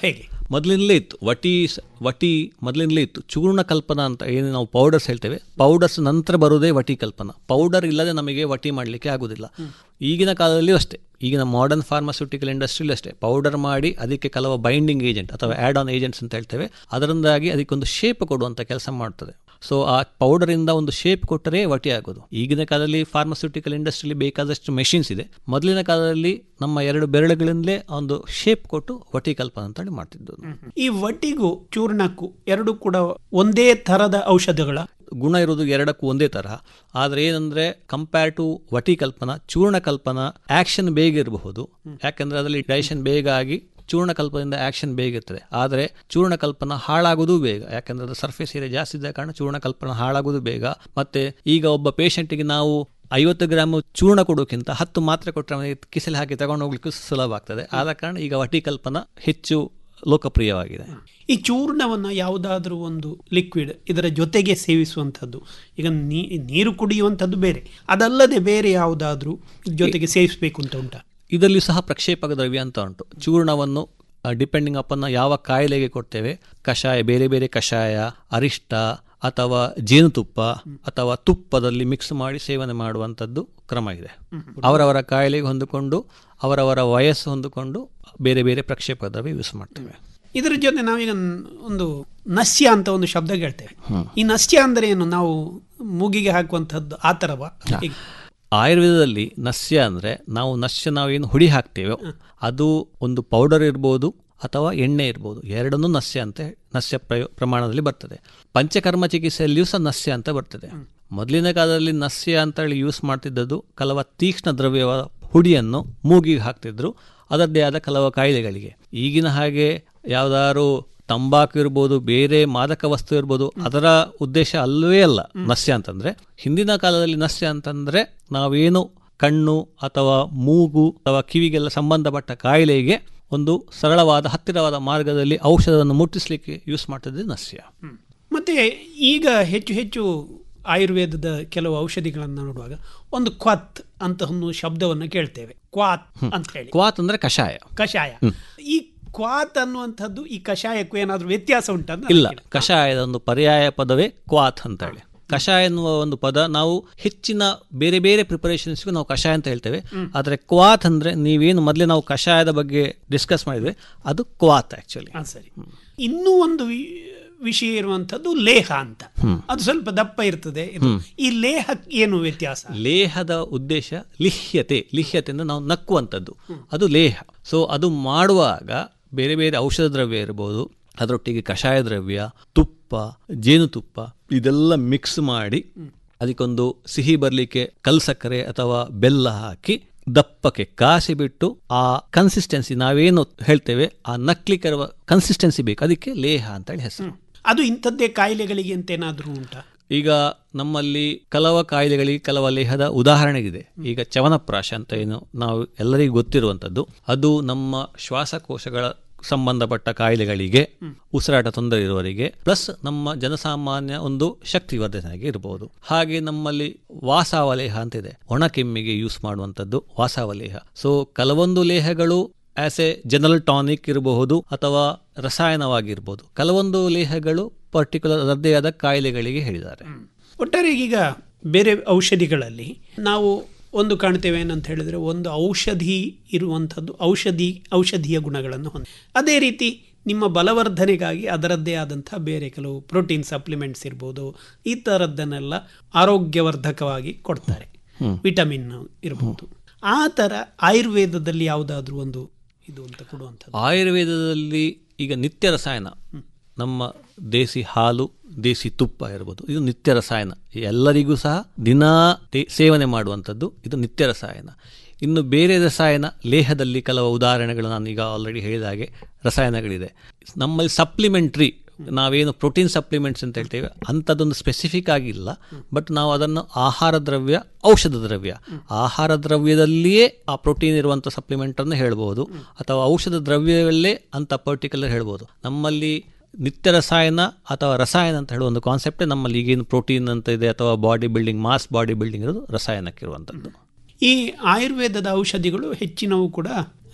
H: ಮೊದಲಿನಲ್ಲೇ ಇತ್ತು ವಟಿ ಸ- ವಟಿ ಮೊದಲಿನಲ್ಲೇ ಇತ್ತು ಚೂರ್ಣ ಕಲ್ಪನಾ ಅಂತ ಏನು ನಾವು ಪೌಡರ್ಸ್ ಹೇಳ್ತೇವೆ ಪೌಡರ್ಸ್ ನಂತರ ಬರುವುದೇ ವಟಿ ಕಲ್ಪನಾ ಪೌಡರ್ ಇಲ್ಲದೆ ನಮಗೆ ವಟಿ ಮಾಡಲಿಕ್ಕೆ ಆಗುದಿಲ್ಲ ಈಗಿನ ಕಾಲದಲ್ಲಿಯೂ ಅಷ್ಟೇ ಈಗಿನ ಮಾಡರ್ನ್ ಫಾರ್ಮಾಸ್ಯೂಟಿಕಲ್ ಇಂಡಸ್ಟ್ರಿಲಿ ಅಷ್ಟೇ ಪೌಡರ್ ಮಾಡಿ ಅದಕ್ಕೆ ಕೆಲವು ಬೈಂಡಿಂಗ್ ಏಜೆಂಟ್ ಅಥವಾ ಆ್ಯಡ್ ಆನ್ ಏಜೆಂಟ್ಸ್ ಅಂತ ಹೇಳ್ತೇವೆ ಅದರಿಂದಾಗಿ ಅದಕ್ಕೊಂದು ಶೇಪ್ ಕೊಡುವಂಥ ಕೆಲಸ ಮಾಡ್ತದೆ ಸೊ ಆ ಪೌಡರಿಂದ ಒಂದು ಶೇಪ್ ಕೊಟ್ಟರೆ ವಟಿ ಆಗೋದು ಈಗಿನ ಕಾಲದಲ್ಲಿ ಫಾರ್ಮಾಸ್ಯೂಟಿಕಲ್ ಇಂಡಸ್ಟ್ರಿಲಿ ಬೇಕಾದಷ್ಟು ಮೆಷಿನ್ಸ್ ಇದೆ ಮೊದಲಿನ ಕಾಲದಲ್ಲಿ ನಮ್ಮ ಎರಡು ಬೆರಳುಗಳಿಂದಲೇ ಒಂದು ಶೇಪ್ ಕೊಟ್ಟು ವಟಿ ಕಲ್ಪನಾ ಅಂತೇಳಿ ಮಾಡ್ತಿದ್ದು
G: ಈ ವಟಿಗೂ ಚೂರ್ಣಕ್ಕೂ ಎರಡು ಕೂಡ ಒಂದೇ ತರದ ಔಷಧಗಳ
H: ಗುಣ ಇರೋದು ಎರಡಕ್ಕೂ ಒಂದೇ ತರಹ ಆದರೆ ಏನಂದ್ರೆ ಕಂಪೇರ್ ಟು ವಟಿ ಕಲ್ಪನಾ ಚೂರ್ಣ ಕಲ್ಪನಾ ಆಕ್ಷನ್ ಬೇಗ ಇರಬಹುದು ಯಾಕಂದ್ರೆ ಅದರಲ್ಲಿ ಡೈಷನ್ ಬೇಗ ಆಗಿ ಚೂರ್ಣ ಕಲ್ಪದಿಂದ ಆಕ್ಷನ್ ಬೇಗ ಇರ್ತದೆ ಆದರೆ ಚೂರ್ಣ ಕಲ್ಪನಾ ಹಾಳಾಗೋದು ಬೇಗ ಯಾಕಂದ್ರೆ ಅದು ಸರ್ಫೇಸ್ ಏರಿಯಾ ಜಾಸ್ತಿ ಇದ್ದ ಕಾರಣ ಚೂರ್ಣ ಕಲ್ಪನಾ ಹಾಳಾಗೋದು ಬೇಗ ಮತ್ತೆ ಈಗ ಒಬ್ಬ ಪೇಷಂಟಿಗೆ ನಾವು ಐವತ್ತು ಗ್ರಾಮ್ ಚೂರ್ಣ ಕೊಡೋಕ್ಕಿಂತ ಹತ್ತು ಮಾತ್ರೆ ಕೊಟ್ಟರೆ ಅವನಿಗೆ ಕಿಸೆಲ್ ಹಾಕಿ ತಗೊಂಡು ಹೋಗ್ಲಿಕ್ಕೂ ಸುಲಭ ಆಗ್ತದೆ ಆದ ಕಾರಣ ಈಗ ವಟಿ ಕಲ್ಪನಾ ಹೆಚ್ಚು ಲೋಕಪ್ರಿಯವಾಗಿದೆ
G: ಈ ಚೂರ್ಣವನ್ನು ಯಾವುದಾದ್ರೂ ಒಂದು ಲಿಕ್ವಿಡ್ ಇದರ ಜೊತೆಗೆ ಸೇವಿಸುವಂಥದ್ದು ಈಗ ನೀ- ನೀರು ಕುಡಿಯುವಂಥದ್ದು ಬೇರೆ ಅದಲ್ಲದೆ ಬೇರೆ ಯಾವುದಾದ್ರೂ ಜೊತೆಗೆ ಸೇವಿಸಬೇಕು ಅಂತ ಉಂಟಾ
H: ಇದರಲ್ಲಿ ಸಹ ಪ್ರಕ್ಷೇಪಕ ದ್ರವ್ಯ ಅಂತ ಉಂಟು ಚೂರ್ಣವನ್ನು ಡಿಪೆಂಡಿಂಗ್ ಅಪನ್ನ ಯಾವ ಕಾಯಿಲೆಗೆ ಕೊಡ್ತೇವೆ ಕಷಾಯ ಬೇರೆ ಬೇರೆ ಕಷಾಯ ಅರಿಷ್ಟ ಅಥವಾ ಜೇನುತುಪ್ಪ ಅಥವಾ ತುಪ್ಪದಲ್ಲಿ ಮಿಕ್ಸ್ ಮಾಡಿ ಸೇವನೆ ಮಾಡುವಂಥದ್ದು ಕ್ರಮ ಇದೆ ಅವರವರ ಕಾಯಿಲೆಗೆ ಹೊಂದಿಕೊಂಡು ಅವರವರ ವಯಸ್ಸು ಹೊಂದಿಕೊಂಡು ಬೇರೆ ಬೇರೆ ಪ್ರಕ್ಷೇಪಕ ದ್ರವ್ಯ ಯೂಸ್ ಮಾಡ್ತೇವೆ
G: ಇದರ ಜೊತೆ ನಾವೀಗ ನ್- ಒಂದು ನಸ್ಯ ಅಂತ ಒಂದು ಶಬ್ದ ಕೇಳ್ತೇವೆ ಈ ನಸ್ಯ ಅಂದ್ರೆ ಏನು ನಾವು ಮೂಗಿಗೆ ಹಾಕುವಂಥದ್ದು ಆ ಥರವಾ ಹೇಗೆ?
H: ಆಯುರ್ವೇದದಲ್ಲಿ ನಸ್ಯ ಅಂದರೆ ನಾವು ನಸ್ಯ ನಾವೇನು ಹುಡಿ ಹಾಕ್ತೇವೋ ಅದು ಒಂದು ಪೌಡರ್ ಇರ್ಬೋದು ಅಥವಾ ಎಣ್ಣೆ ಇರ್ಬೋದು ಎರಡನ್ನೂ ನಸ್ಯ ಅಂತ ನಸ್ಯ ಪ್ರಯೋ ಪ್ರಮಾಣದಲ್ಲಿ ಬರ್ತದೆ ಪಂಚಕರ್ಮ ಚಿಕಿತ್ಸೆಯಲ್ಲಿಯೂ ಸಹ ನಸ್ಯ ಅಂತ ಬರ್ತದೆ ಮೊದಲಿನ ಕಾಲದಲ್ಲಿ ನಸ್ಯ ಅಂತ ಹೇಳಿ ಯೂಸ್ ಮಾಡ್ತಿದ್ದದ್ದು ಕೆಲವು ತೀಕ್ಷ್ಣ ದ್ರವ್ಯವ ಹುಡಿಯನ್ನು ಮೂಗಿಗೆ ಹಾಕ್ತಿದ್ರು ಅದರದ್ದೇ ಆದ ಕೆಲವು ಕಾಯಿಲೆಗಳಿಗೆ ಈಗಿನ ಹಾಗೆ ಯಾವ್ದಾದ್ರು ತಂಬಾಕು ಇರ್ಬೋದು ಬೇರೆ ಮಾದಕ ವಸ್ತು ಇರ್ಬೋದು ಅದರ ಉದ್ದೇಶ ಅಲ್ಲವೇ ಅಲ್ಲ ನಸ್ಯ ಅಂತಂದ್ರೆ ಹಿಂದಿನ ಕಾಲದಲ್ಲಿ ನಸ್ಯ ಅಂತಂದ್ರೆ ನಾವೇನು ಕಣ್ಣು ಅಥವಾ ಮೂಗು ಅಥವಾ ಕಿವಿಗೆಲ್ಲ ಸಂಬಂಧಪಟ್ಟ ಕಾಯಿಲೆಗೆ ಒಂದು ಸರಳವಾದ ಹತ್ತಿರವಾದ ಮಾರ್ಗದಲ್ಲಿ ಔಷಧವನ್ನು ಮುಟ್ಟಿಸ್ಲಿಕ್ಕೆ ಯೂಸ್ ಮಾಡ್ತಿದ್ದೆ ನಸ್ಯ
G: ಮತ್ತೆ ಈಗ ಹೆಚ್ಚು ಹೆಚ್ಚು ಆಯುರ್ವೇದದ ಕೆಲವು ಔಷಧಿಗಳನ್ನು ನೋಡುವಾಗ ಒಂದು ಕ್ವಾತ್ ಅಂತ ಒಂದು ಶಬ್ದವನ್ನು ಕೇಳ್ತೇವೆ ಕ್ವಾತ್ ಅಂತ ಹೇಳಿ
H: ಕ್ವಾತ್ ಅಂದ್ರೆ ಕಷಾಯ
G: ಕಷಾಯ ಈ ಕ್ವಾತ್ ಅನ್ನುವಂಥದ್ದು ಈ ಕಷಾಯಕ್ಕೂ ಏನಾದರೂ ವ್ಯತ್ಯಾಸ ಉಂಟಾ ಅಂತ
H: ಇಲ್ಲ
G: ಕೇಳಿ.
H: ಕಷಾಯದ ಒಂದು ಪರ್ಯಾಯ ಪದವೇ ಕ್ವಾತ್ ಅಂತ ಹೇಳಿ ಕಷಾಯ ಎನ್ನುವ ಒಂದು ಪದ ನಾವು ಹೆಚ್ಚಿನ ಬೇರೆ ಬೇರೆ ಪ್ರಿಪರೇಷನ್ಸ್ಗೂ ನಾವು ಕಷಾಯ ಅಂತ ಹೇಳ್ತೇವೆ ಆದರೆ ಕ್ವಾತ್ ಅಂದ್ರೆ ನೀವೇನು ಮೊದಲೇ ನಾವು ಕಷಾಯದ ಬಗ್ಗೆ ಡಿಸ್ಕಸ್ ಮಾಡಿದ್ವಿ ಅದು ಕ್ವಾತ್ ಆಕ್ಚುಲಿ
G: ಹಾ ಸರಿ ಇನ್ನೂ ಒಂದು ವಿ- ವಿಷಯ ಇರುವಂತದ್ದು ಲೇಹ ಅಂತ ಅದು ಸ್ವಲ್ಪ ದಪ್ಪ ಇರ್ತದೆ ಇದು. ಈ ಲೇಹಕ್ಕೆ ಏನು ವ್ಯತ್ಯಾಸ
H: ಲೇಹದ ಉದ್ದೇಶ ಲಿಹ್ಯತೆ ಲಿಹ್ಯತೆ ಅಂದ್ರೆ ನಾವು ನಕ್ಕುವಂಥದ್ದು ಅದು ಲೇಹ ಸೊ ಅದು ಮಾಡುವಾಗ ಬೇರೆ ಬೇರೆ ಔಷಧ ದ್ರವ್ಯ ಇರ್ಬೋದು ಅದರೊಟ್ಟಿಗೆ ಕಷಾಯ ದ್ರವ್ಯ ತುಪ್ಪ ಜೇನುತುಪ್ಪ ಇದೆಲ್ಲ ಮಿಕ್ಸ್ ಮಾಡಿ ಅದಕ್ಕೊಂದು ಸಿಹಿ ಬರಲಿಕ್ಕೆ ಕಲ್ಸಕ್ಕರೆ ಅಥವಾ ಬೆಲ್ಲ ಹಾಕಿ ದಪ್ಪಕ್ಕೆ ಕಾಸಿ ಬಿಟ್ಟು ಆ ಕನ್ಸಿಸ್ಟೆನ್ಸಿ ನಾವೇನು ಹೇಳ್ತೇವೆ ಆ ನಕ್ಲಿಕ್ಕೆ ಇರುವ ಕನ್ಸಿಸ್ಟೆನ್ಸಿ ಬೇಕು ಅದಕ್ಕೆ ಲೇಹ ಅಂತ ಹೇಳಿ ಹೆಸರು
G: ಅದು ಇಂಥದ್ದೇ ಕಾಯಿಲೆಗಳಿಗೆ ಅಂತ ಏನಾದರೂ ಉಂಟಾ
H: ಈಗ ನಮ್ಮಲ್ಲಿ ಕೆಲವ ಕಾಯಿಲೆಗಳಿಗೆ ಕೆಲವ ಲೇಹದ ಉದಾಹರಣೆಗಿದೆ ಈಗ ಚವನಪ್ರಾಶ ಅಂತ ಏನು ನಾವು ಎಲ್ಲರಿಗೂ ಗೊತ್ತಿರುವಂಥದ್ದು ಅದು ನಮ್ಮ ಶ್ವಾಸಕೋಶಗಳ ಸಂಬಂಧಪಟ್ಟ ಕಾಯಿಲೆಗಳಿಗೆ ಉಸಿರಾಟ ತೊಂದರೆ ಇರುವವರಿಗೆ ಪ್ಲಸ್ ನಮ್ಮ ಜನಸಾಮಾನ್ಯ ಒಂದು ಶಕ್ತಿ ವರ್ಧನೆಗೆ ಇರಬಹುದು ಹಾಗೆ ನಮ್ಮಲ್ಲಿ ವಾಸಾವಲೇಹ ಅಂತ ಇದೆ ಒಣ ಕೆಮ್ಮಿಗೆ ಯೂಸ್ ಮಾಡುವಂಥದ್ದು ವಾಸಾವಲೇಹ ಸೊ ಕೆಲವೊಂದು ಲೇಹಗಳು ಆಸ್ ಎ ಜನರಲ್ ಟಾನಿಕ್ ಇರಬಹುದು ಅಥವಾ ರಸಾಯನವಾಗಿರ್ಬೋದು ಕೆಲವೊಂದು ಲೇಹಗಳು ಪರ್ಟಿಕ್ಯುಲರ್ ಅದರದ್ದೇ ಆದ ಕಾಯಿಲೆಗಳಿಗೆ ಹೇಳಿದ್ದಾರೆ
G: ಒಟ್ಟಾರೆ ಈಗ ಬೇರೆ ಔಷಧಿಗಳಲ್ಲಿ ನಾವು ಒಂದು ಕಾಣ್ತೇವೆ ಏನಂತ ಹೇಳಿದ್ರೆ ಒಂದು ಔಷಧಿ ಇರುವಂಥದ್ದು ಔಷಧಿ ಔಷಧೀಯ ಗುಣಗಳನ್ನು ಹೊಂದಿ ಅದೇ ರೀತಿ ನಿಮ್ಮ ಬಲವರ್ಧನೆಗಾಗಿ ಅದರದ್ದೇ ಆದಂಥ ಬೇರೆ ಕೆಲವು ಪ್ರೋಟೀನ್ ಸಪ್ಲಿಮೆಂಟ್ಸ್ ಇರ್ಬೋದು ಈ ಥರದ್ದನ್ನೆಲ್ಲ ಆರೋಗ್ಯವರ್ಧಕವಾಗಿ ಕೊಡ್ತಾರೆ ವಿಟಮಿನ್ ಇರ್ಬೋದು ಆ ಥರ ಆಯುರ್ವೇದದಲ್ಲಿ ಯಾವುದಾದ್ರೂ ಒಂದು ಇದು ಅಂತ ಕೊಡುವಂಥದ್ದು
H: ಆಯುರ್ವೇದದಲ್ಲಿ ಈಗ ನಿತ್ಯ ರಸಾಯನ ನಮ್ಮ ದೇಸಿ ಹಾಲು ದೇಸಿ ತುಪ್ಪ ಇರ್ಬೋದು ಇದು ನಿತ್ಯ ರಸಾಯನ ಎಲ್ಲರಿಗೂ ಸಹ ದಿನಾ ತೇ- ಸೇವನೆ ಮಾಡುವಂಥದ್ದು ಇದು ನಿತ್ಯ ರಸಾಯನ ಇನ್ನು ಬೇರೆ ರಸಾಯನ ಲೇಹದಲ್ಲಿ ಕೆಲವು ಉದಾಹರಣೆಗಳು ನಾನು ಈಗ ಆಲ್ರೆಡಿ ಹೇಳಿದ ಹಾಗೆ ರಸಾಯನಗಳಿದೆ ನಮ್ಮಲ್ಲಿ ಸಪ್ಲಿಮೆಂಟ್ರಿ ನಾವೇನು ಪ್ರೋಟೀನ್ ಸಪ್ಲಿಮೆಂಟ್ಸ್ ಅಂತ ಹೇಳ್ತೇವೆ ಅಂಥದ್ದೊಂದು ಸ್ಪೆಸಿಫಿಕ್ ಆಗಿಲ್ಲ ಬಟ್ ನಾವು ಅದನ್ನು ಆಹಾರ ದ್ರವ್ಯ ಔಷಧ ದ್ರವ್ಯ ಆಹಾರ ದ್ರವ್ಯದಲ್ಲಿಯೇ ಆ ಪ್ರೋಟೀನ್ ಇರುವಂಥ ಸಪ್ಲಿಮೆಂಟನ್ನು ಹೇಳ್ಬೋದು ಅಥವಾ ಔಷಧ ದ್ರವ್ಯವಲ್ಲೇ ಅಂತ ಪರ್ಟಿಕ್ಯುಲರ್ ಹೇಳ್ಬೋದು ನಮ್ಮಲ್ಲಿ ನಿತ್ಯ ರಸಾಯನ ಅಥವಾ ರಸಾಯನ ಅಂತ ಹೇಳುವ ಒಂದು ಕಾನ್ಸೆಪ್ಟೇ ನಮ್ಮಲ್ಲಿ ಈಗೇನು ಪ್ರೋಟೀನ್ ಅಂತ ಇದೆ ಅಥವಾ body building mass body building ಇರೋದು ರಸಾಯನಕ್ಕಿರುವಂಥದ್ದು
G: ಈ ಆಯುರ್ವೇದದ ಔಷಧಿಗಳು ಹೆಚ್ಚಿನವು ಕೂಡ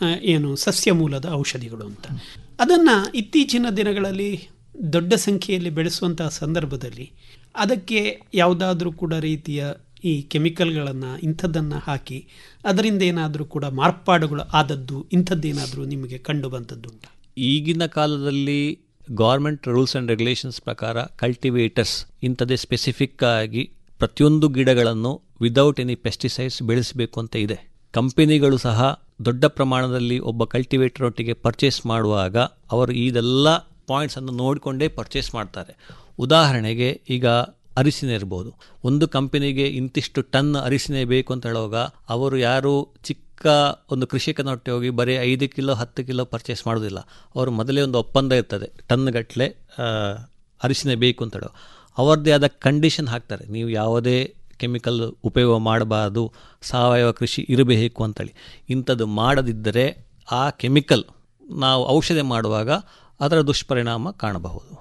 G: ಆ, ಏನು ಸಸ್ಯ ಮೂಲದ ಔಷಧಿಗಳು ಅಂತ ಅದನ್ನು ಇತ್ತೀಚಿನ ದಿನಗಳಲ್ಲಿ ದೊಡ್ಡ ಸಂಖ್ಯೆಯಲ್ಲಿ ಬೆಳೆಸುವಂತಹ ಸಂದರ್ಭದಲ್ಲಿ ಅದಕ್ಕೆ ಯಾವುದಾದ್ರೂ ಕೂಡ ರೀತಿಯ ಈ ಕೆಮಿಕಲ್ಗಳನ್ನು ಇಂಥದ್ದನ್ನು ಹಾಕಿ ಅದರಿಂದ ಏನಾದರೂ ಕೂಡ ಮಾರ್ಪಾಡುಗಳು ಆದದ್ದು ಇಂಥದ್ದೇನಾದರೂ ನಿಮಗೆ ಕಂಡು ಬಂದದ್ದು ಉಂಟಾ
H: ಈಗಿನ ಕಾಲದಲ್ಲಿ ಗೌರ್ಮೆಂಟ್ ರೂಲ್ಸ್ ಆ್ಯಂಡ್ ರೆಗ್ಯುಲೇಷನ್ಸ್ ಪ್ರಕಾರ ಕಲ್ಟಿವೇಟರ್ಸ್ ಇಂಥದ್ದೇ ಸ್ಪೆಸಿಫಿಕ್ ಆಗಿ ಪ್ರತಿಯೊಂದು ಗಿಡಗಳನ್ನು ವಿದೌಟ್ ಎನಿ ಪೆಸ್ಟಿಸೈಡ್ಸ್ ಬೆಳೆಸಬೇಕು ಅಂತ ಇದೆ ಕಂಪನಿಗಳು ಸಹ ದೊಡ್ಡ ಪ್ರಮಾಣದಲ್ಲಿ ಒಬ್ಬ ಕಲ್ಟಿವೇಟರ್ ಒಟ್ಟಿಗೆ ಪರ್ಚೇಸ್ ಮಾಡುವಾಗ ಅವರು ಇದೆಲ್ಲ ಪಾಯಿಂಟ್ಸನ್ನು ನೋಡಿಕೊಂಡೇ ಪರ್ಚೇಸ್ ಮಾಡ್ತಾರೆ ಉದಾಹರಣೆಗೆ ಈಗ ಅರಿಸಿನ ಇರ್ಬೋದು ಒಂದು ಕಂಪನಿಗೆ ಇಂತಿಷ್ಟು ಟನ್ ಅರಿಸಿನೆ ಬೇಕು ಅಂತ ಹೇಳುವಾಗ ಅವರು ಯಾರು ಚಿಕ್ಕ ಒಂದು ಕೃಷಿಕನೊಟ್ಟಿಗೆ ಹೋಗಿ ಬರೀ ಐದು ಕಿಲೋ ಹತ್ತು ಕಿಲೋ ಪರ್ಚೇಸ್ ಮಾಡೋದಿಲ್ಲ ಅವರು ಮೊದಲೇ ಒಂದು ಒಪ್ಪಂದ ಇರ್ತದೆ ಟನ್ಗಟ್ಟಲೆ ಅರಿಸಿನ ಬೇಕು ಅಂತ ಹೇಳೋ ಅವರದ್ದೇ ಆದ ಕಂಡೀಷನ್ ಹಾಕ್ತಾರೆ ನೀವು ಯಾವುದೇ ಕೆಮಿಕಲ್ ಉಪಯೋಗ ಮಾಡಬಾರ್ದು ಸಾವಯವ ಕೃಷಿ ಇರಬೇಕು ಅಂತೇಳಿ ಇಂಥದ್ದು ಮಾಡದಿದ್ದರೆ ಆ ಕೆಮಿಕಲ್ ನಾವು ಔಷಧಿ ಮಾಡುವಾಗ ಅದರ ದುಷ್ಪರಿಣಾಮ ಕಾಣಬಹುದು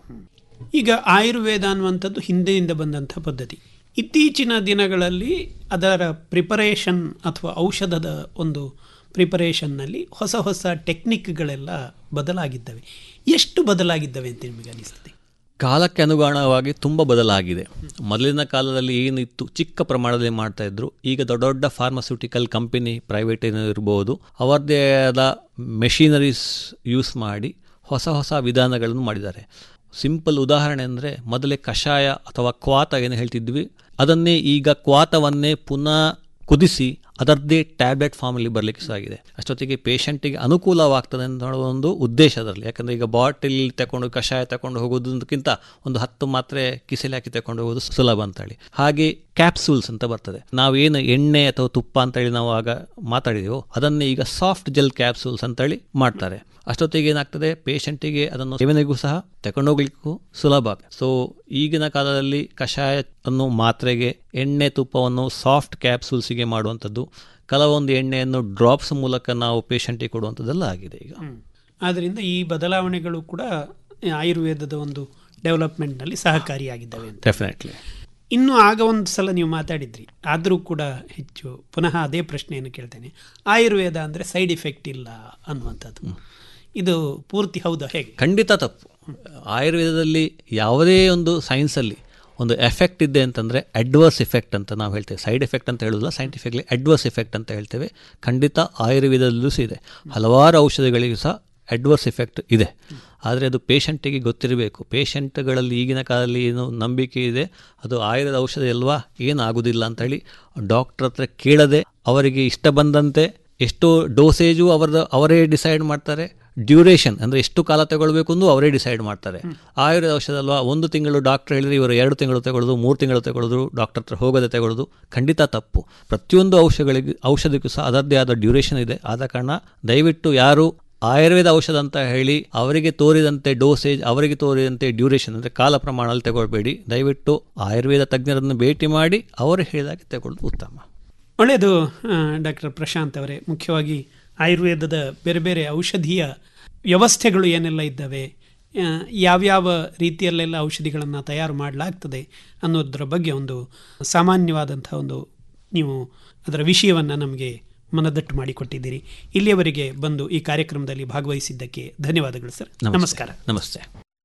G: ಈಗ ಆಯುರ್ವೇದ ಅನ್ನುವಂಥದ್ದು ಹಿಂದೆಯಿಂದ ಬಂದಂಥ ಪದ್ಧತಿ ಇತ್ತೀಚಿನ ದಿನಗಳಲ್ಲಿ ಅದರ ಪ್ರಿಪರೇಷನ್ ಅಥವಾ ಔಷಧದ ಒಂದು ಪ್ರಿಪರೇಷನ್ನಲ್ಲಿ ಹೊಸ ಹೊಸ ಟೆಕ್ನಿಕ್ಗಳೆಲ್ಲ ಬದಲಾಗಿದ್ದಾವೆ ಎಷ್ಟು ಬದಲಾಗಿದ್ದಾವೆ ಅಂತ ನಿಮಗೆ ಅನಿಸ್ತದೆ
H: ಕಾಲಕ್ಕೆ ಅನುಗುಣವಾಗಿ ತುಂಬ ಬದಲಾಗಿದೆ ಮೊದಲಿನ ಕಾಲದಲ್ಲಿ ಏನಿತ್ತು ಚಿಕ್ಕ ಪ್ರಮಾಣದಲ್ಲಿ ಮಾಡ್ತಾ ಇದ್ರು ಈಗ ದೊಡ್ಡ ದೊಡ್ಡ ಫಾರ್ಮಸ್ಯೂಟಿಕಲ್ ಕಂಪನಿ ಪ್ರೈವೇಟ್ ಇರ್ಬೋದು ಅವರದ್ದೇ ಆದ ಮೆಷಿನರೀಸ್ ಯೂಸ್ ಮಾಡಿ ಹೊಸ ಹೊಸ ವಿಧಾನಗಳನ್ನು ಮಾಡಿದ್ದಾರೆ ಸಿಂಪಲ್ ಉದಾಹರಣೆ ಅಂದರೆ ಮೊದಲೇ ಕಷಾಯ ಅಥವಾ ಕ್ವಾತ ಏನು ಹೇಳ್ತಿದ್ವಿ ಅದನ್ನೇ ಈಗ ಕ್ವಾತವನ್ನೇ ಪುನಃ ಕುದಿಸಿ ಅದರದ್ದೇ ಟ್ಯಾಬ್ಲೆಟ್ ಫಾರ್ಮಲ್ಲಿ ಬರಲಿಕ್ಕೆ ಸಾಗಿದೆ ಅಷ್ಟೊತ್ತಿಗೆ ಪೇಷಂಟಿಗೆ ಅನುಕೂಲವಾಗ್ತದೆ ಅಂತ ಹೇಳೋ ಒಂದು ಉದ್ದೇಶ ಅದರಲ್ಲಿ ಯಾಕಂದರೆ ಈಗ ಬಾಟಿಲ್ ತಗೊಂಡು ಕಷಾಯ ತಗೊಂಡು ಹೋಗೋದಕ್ಕಿಂತ ಒಂದು ಹತ್ತು ಮಾತ್ರೆ ಕಿಸೆಲಿ ಹಾಕಿ ತಗೊಂಡು ಹೋಗೋದು ಸುಲಭ ಅಂತೇಳಿ ಹಾಗೆ ಕ್ಯಾಪ್ಸೂಲ್ಸ್ ಅಂತ ಬರ್ತದೆ ನಾವೇನು ಎಣ್ಣೆ ಅಥವಾ ತುಪ್ಪ ಅಂತೇಳಿ ನಾವು ಆಗ ಮಾತಾಡಿದೆವೋ ಅದನ್ನೇ ಈಗ ಸಾಫ್ಟ್ ಜೆಲ್ ಕ್ಯಾಪ್ಸೂಲ್ಸ್ ಅಂತೇಳಿ ಮಾಡ್ತಾರೆ ಅಷ್ಟೊತ್ತಿಗೆ ಏನಾಗ್ತದೆ ಪೇಷಂಟಿಗೆ ಅದನ್ನು ಸೇವನೆಗೂ ಸಹ ತಗೊಂಡೋಗ್ಲಿಕ್ಕೂ ಸುಲಭ ಸೊ ಈಗಿನ ಕಾಲದಲ್ಲಿ ಕಷಾಯ ಅನ್ನು ಮಾತ್ರೆಗೆ ಎಣ್ಣೆ ತುಪ್ಪವನ್ನು ಸಾಫ್ಟ್ ಕ್ಯಾಪ್ಸೂಲ್ಸಿಗೆ ಮಾಡುವಂಥದ್ದು ಕೆಲವೊಂದು ಎಣ್ಣೆಯನ್ನು ಡ್ರಾಪ್ಸ್ ಮೂಲಕ ನಾವು ಪೇಷಂಟಿಗೆ ಕೊಡುವಂಥದ್ದೆಲ್ಲ ಆಗಿದೆ ಈಗ
G: ಆದ್ದರಿಂದ ಈ ಬದಲಾವಣೆಗಳು ಕೂಡ ಆಯುರ್ವೇದದ ಒಂದು ಡೆವಲಪ್ಮೆಂಟ್ನಲ್ಲಿ ಸಹಕಾರಿಯಾಗಿದ್ದಾವೆ ಅಂತ
H: ಡೆಫಿನೆಟ್ಲಿ
G: ಇನ್ನು ಆಗ ಒಂದು ಸಲ ನೀವು ಮಾತಾಡಿದ್ರಿ ಆದರೂ ಕೂಡ ಹೆಚ್ಚು ಪುನಃ ಅದೇ ಪ್ರಶ್ನೆಯನ್ನು ಕೇಳ್ತೇನೆ ಆಯುರ್ವೇದ ಅಂದರೆ ಸೈಡ್ ಇಫೆಕ್ಟ್ ಇಲ್ಲ ಅನ್ನುವಂಥದ್ದು ಇದು ಪೂರ್ತಿ ಹೌದಾ ಹೇಗೆ
H: ಖಂಡಿತ ತಪ್ಪು ಆಯುರ್ವೇದದಲ್ಲಿ ಯಾವುದೇ ಒಂದು ಸೈನ್ಸಲ್ಲಿ ಒಂದು ಎಫೆಕ್ಟ್ ಇದೆ ಅಂತಂದರೆ ಅಡ್ವರ್ಸ್ ಎಫೆಕ್ಟ್ ಅಂತ ನಾವು ಹೇಳ್ತೇವೆ ಸೈಡ್ ಎಫೆಕ್ಟ್ ಅಂತ ಹೇಳೋದಿಲ್ಲ ಸೈಂಟಿಫಿಕ್ಲಿ ಅಡ್ವರ್ಸ್ ಎಫೆಕ್ಟ್ ಅಂತ ಹೇಳ್ತೇವೆ ಖಂಡಿತ ಆಯುರ್ವೇದದಲ್ಲೂ ಸಹ ಇದೆ ಹಲವಾರು ಔಷಧಿಗಳಿಗೂ ಸಹ ಅಡ್ವರ್ಸ್ ಎಫೆಕ್ಟ್ ಇದೆ ಆದರೆ ಅದು ಪೇಷಂಟಿಗೆ ಗೊತ್ತಿರಬೇಕು ಪೇಷಂಟ್ಗಳಲ್ಲಿ ಈಗಿನ ಕಾಲದಲ್ಲಿ ಏನು ನಂಬಿಕೆ ಇದೆ ಅದು ಆಯುರ್ವೇದ ಔಷಧಿ ಅಲ್ವಾ ಏನಾಗೋದಿಲ್ಲ ಅಂತೇಳಿ ಡಾಕ್ಟ್ರ್ ಹತ್ರ ಕೇಳದೆ ಅವರಿಗೆ ಇಷ್ಟ ಬಂದಂತೆ ಎಷ್ಟು ಡೋಸೇಜು ಅವರ ಅವರೇ ಡಿಸೈಡ್ ಮಾಡ್ತಾರೆ ಡ್ಯೂರೇಷನ್ ಅಂದರೆ ಎಷ್ಟು ಕಾಲ ತಗೊಳ್ಬೇಕು ಎಂದು ಅವರೇ ಡಿಸೈಡ್ ಮಾಡ್ತಾರೆ ಆಯುರ್ವೇದ ಔಷಧ ಅಲ್ವಾ ಒಂದು ತಿಂಗಳು ಡಾಕ್ಟರ್ ಹೇಳಿದ್ರೆ ಇವರು ಎರಡು ತಿಂಗಳು ತಗೊಳ್ಳೋದು ಮೂರು ತಿಂಗಳು ತಗೊಳ್ಳೋದು ಡಾಕ್ಟರ್ ಹತ್ರ ಹೋಗದೆ ತಗೊಳ್ಳೋದು ಖಂಡಿತ ತಪ್ಪು ಪ್ರತಿಯೊಂದು ಔಷಧಗಳಿಗೆ ಔಷಧಕ್ಕೂ ಸಹ ಅದರದ್ದೇ ಆದ ಡ್ಯೂರೇಷನ್ ಇದೆ ಆದ ಕಾರಣ ದಯವಿಟ್ಟು ಯಾರು ಆಯುರ್ವೇದ ಔಷಧ ಅಂತ ಹೇಳಿ ಅವರಿಗೆ ತೋರಿದಂತೆ ಡೋಸೇಜ್ ಅವರಿಗೆ ತೋರಿದಂತೆ ಡ್ಯೂರೇಷನ್ ಅಂದರೆ ಕಾಲ ಪ್ರಮಾಣದಲ್ಲಿ ತಗೊಳ್ಬೇಡಿ ದಯವಿಟ್ಟು ಆಯುರ್ವೇದ ತಜ್ಞರನ್ನು ಭೇಟಿ ಮಾಡಿ ಅವರು ಹೇಳಿದಾಗೆ ತಗೊಳ್ಳೋದು ಉತ್ತಮ
G: ಒಳ್ಳೆಯದು ಡಾಕ್ಟರ್ ಪ್ರಶಾಂತ್ ಅವರೇ ಮುಖ್ಯವಾಗಿ ಆಯುರ್ವೇದದ ಬೇರೆ ಬೇರೆ ಔಷಧೀಯ ವ್ಯವಸ್ಥೆಗಳು ಏನೆಲ್ಲ ಇದ್ದಾವೆ ಆ, ಯಾವ್ಯಾವ ರೀತಿಯಲ್ಲೆಲ್ಲ ಔಷಧಿಗಳನ್ನು ತಯಾರು ಮಾಡಲಾಗ್ತದೆ ಅನ್ನೋದರ ಬಗ್ಗೆ ಒಂದು ಸಾಮಾನ್ಯವಾದಂಥ ಒಂದು ನೀವು ಅದರ ವಿಷಯವನ್ನು ನಮಗೆ ಮನದಟ್ಟು ಮಾಡಿಕೊಟ್ಟಿದ್ದೀರಿ ಇಲ್ಲಿಯವರೆಗೆ ಬಂದು ಈ ಕಾರ್ಯಕ್ರಮದಲ್ಲಿ ಭಾಗವಹಿಸಿದ್ದಕ್ಕೆ ಧನ್ಯವಾದಗಳು ಸರ್ ನಮಸ್ಕಾರ
H: ನಮಸ್ತೆ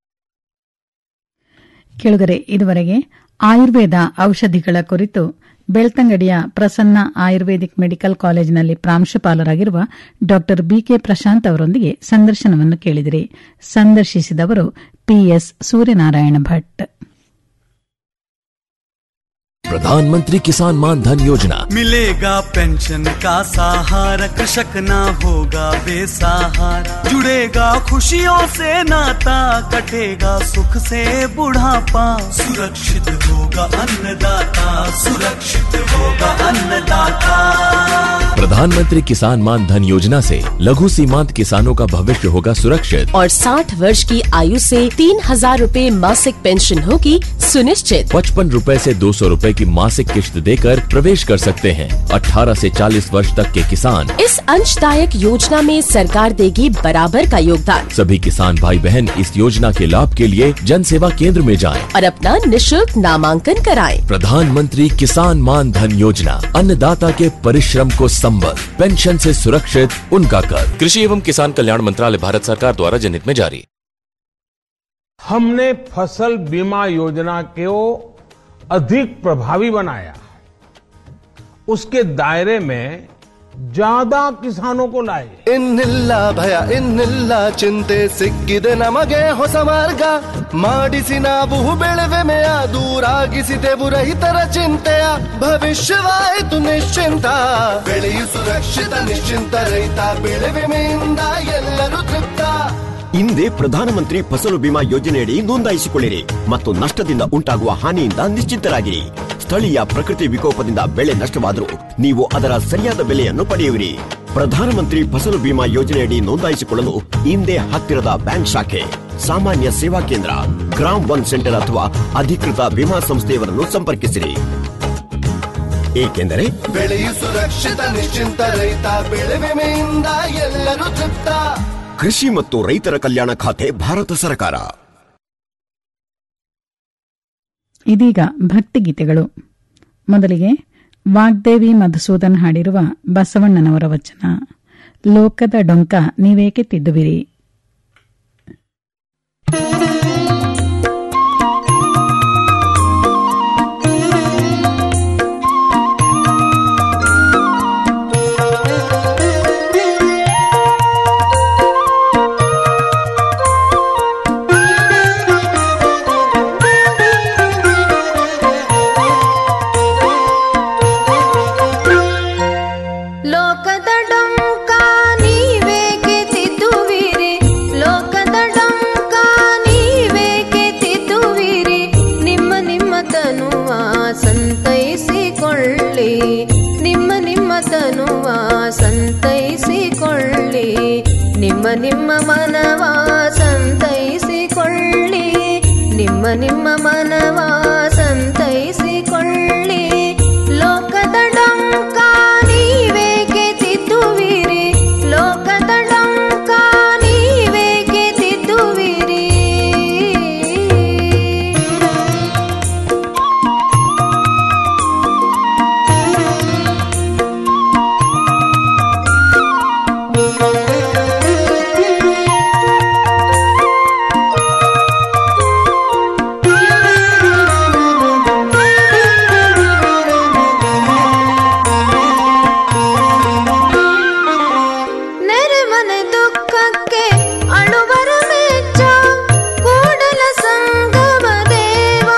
B: ಕೆಳಗರೆ ಇದುವರೆಗೆ ಆಯುರ್ವೇದ ಔಷಧಿಗಳ ಕುರಿತು ಬೆಳ್ತಂಗಡಿಯ ಪ್ರಸನ್ನ ಆಯುರ್ವೇದಿಕ್ ಮೆಡಿಕಲ್ ಕಾಲೇಜಿನಲ್ಲಿ ಪ್ರಾಂಶುಪಾಲರಾಗಿರುವ ಡಾ ಬಿಕೆ ಪ್ರಶಾಂತ್ ಅವರೊಂದಿಗೆ ಸಂದರ್ಶನವನ್ನು ಕೇಳಿದಿರಿ ಸಂದರ್ಶಿಸಿದವರು ಪಿಎಸ್ ಸೂರ್ಯನಾರಾಯಣ ಭಟ್
D: प्रधानमंत्री किसान मान धन योजना
I: मिलेगा पेंशन का सहारा कृषक ना होगा बेसहारा जुड़ेगा खुशियों से नाता कटेगा सुख से बुढ़ापा सुरक्षित होगा अन्नदाता सुरक्षित होगा अन्नदाता
D: प्रधानमंत्री किसान मान धन योजना से लघु सीमांत किसानों का भविष्य होगा सुरक्षित
J: और 60 वर्ष की आयु से तीन हजार रूपए मासिक पेंशन होगी सुनिश्चित
D: पचपन रूपए ऐसी दो सौ रूपए की मासिक किश्त देकर प्रवेश कर सकते हैं 18 से 40 वर्ष तक के किसान
J: इस अंशदायक योजना में सरकार देगी बराबर का योगदान
D: सभी किसान भाई बहन इस योजना के लाभ के लिए जन सेवा केंद्र में जाएं।
J: और अपना निशुल्क नामांकन कराएं।
D: प्रधानमंत्री किसान मान धन योजना अन्नदाता के परिश्रम को संबल पेंशन से सुरक्षित उनका कर कृषि एवं किसान कल्याण मंत्रालय भारत सरकार द्वारा जनहित में जारी
K: हमने फसल बीमा योजना को अधिक प्रभावी बनाया उसके दायरे में ज्यादा किसानों को लाए
L: ಇನ್ನಿಲ್ಲ ಭಯ ಇನ್ನಿಲ್ಲ ಚಿಂತೆ ಸಿಕ್ಕಿದೆ ನಮಗೆ ಹೊಸ ಮಾರ್ಗ ಮಾಡಿಸಿ ನಾವು ಬೆಳೆವೆಮೆಯ ದೂರಾಗಿಸಿದೆವು ರೈತರ ಚಿಂತೆಯ ಭವಿಷ್ಯವಾಯಿತು ನಿಶ್ಚಿಂತ ಬೆಳೆಯು ಸುರಕ್ಷಿತ ನಿಶ್ಚಿಂತ ರೈತ ಬೆಳೆ ವಿಮೆಯಿಂದ ಎಲ್ಲರೂ ತೃಪ್ತ
M: ಹಿಂದೆ ಪ್ರಧಾನಮಂತ್ರಿ ಫಸಲು ಬಿಮಾ ಯೋಜನೆಯಡಿ ನೋಂದಾಯಿಸಿಕೊಳ್ಳಿರಿ ಮತ್ತು ನಷ್ಟದಿಂದ ಉಂಟಾಗುವ ಹಾನಿಯಿಂದ ನಿಶ್ಚಿಂತರಾಗಿರಿ ಸ್ಥಳೀಯ ಪ್ರಕೃತಿ ವಿಕೋಪದಿಂದ ಬೆಳೆ ನಷ್ಟವಾದರೂ ನೀವು ಅದರ ಸರಿಯಾದ ಬೆಲೆಯನ್ನು ಪಡೆಯುವಿರಿ ಪ್ರಧಾನಮಂತ್ರಿ ಫಸಲು ಬಿಮಾ ಯೋಜನೆಯಡಿ ನೋಂದಾಯಿಸಿಕೊಳ್ಳಲು ಹಿಂದೆ ಹತ್ತಿರದ ಬ್ಯಾಂಕ್ ಶಾಖೆ ಸಾಮಾನ್ಯ ಸೇವಾ ಕೇಂದ್ರ ಗ್ರಾಮ್ ಒನ್ ಸೆಂಟರ್ ಅಥವಾ ಅಧಿಕೃತ ವಿಮಾ ಸಂಸ್ಥೆಯವರನ್ನು ಸಂಪರ್ಕಿಸಿರಿ ಏಕೆಂದರೆ
L: ಬೆಳೆಯು ಸುರಕ್ಷಿತ ನಿಶ್ಚಿಂತ ರೈತ ಬೆಳೆ ವಿಮೆಯಿಂದ ಎಲ್ಲರೂ ತೃಪ್ತ
M: ಕೃಷಿ ಮತ್ತು ರೈತರ ಕಲ್ಯಾಣ ಖಾತೆ ಭಾರತ ಸರ್ಕಾರ
B: ಇದೀಗ ಭಕ್ತಿಗೀತೆಗಳು ಮೊದಲಿಗೆ ವಾಗ್ದೇವಿ ಮಧುಸೂದನ್ ಹಾಡಿರುವ ಬಸವಣ್ಣನವರ ವಚನ ಲೋಕದ ಡೊಂಕ ನೀವೇಕೆ ತಿದ್ದುವಿರಿ
N: ಲೋಕದ ಡೊಂಕ ನೀವೇಕೆ ತಿದ್ದುವಿರಿ ಲೋಕದ ಡೊಂಕ ನೀವೇಕೆ ತಿದ್ದುವಿರಿ ನಿಮ್ಮ ನಿಮ್ಮ ತನುವ ಸಂತೈಸಿಕೊಳ್ಳಿ ನಿಮ್ಮ ನಿಮ್ಮ ತನುವ ಸಂತೈಸಿಕೊಳ್ಳಿ ನಿಮ್ಮ ನಿಮ್ಮ ಮನವ ಸಂತೈಸಿಕೊಳ್ಳಿ ನಿಮ್ಮ ನಿಮ್ಮ ಮನವ ಸಂತೈಸಿಕೊಳ್ಳಿ ಲೋಕದ ಡೊಂಕ ನೀವೇಕೆ ತಿದ್ದುವಿರಿ ಲೋಕದ ಡೊಂಕ ನೀವೇಕೆ ತಿದ್ದುವಿರಿ ನೆರೆಮನೆ ದುಃಖಕ್ಕೆ ಅಳುವರ ಮೆಚ್ಚ ಕೂಡಲ ಸಂಗಮ ದೇವಾ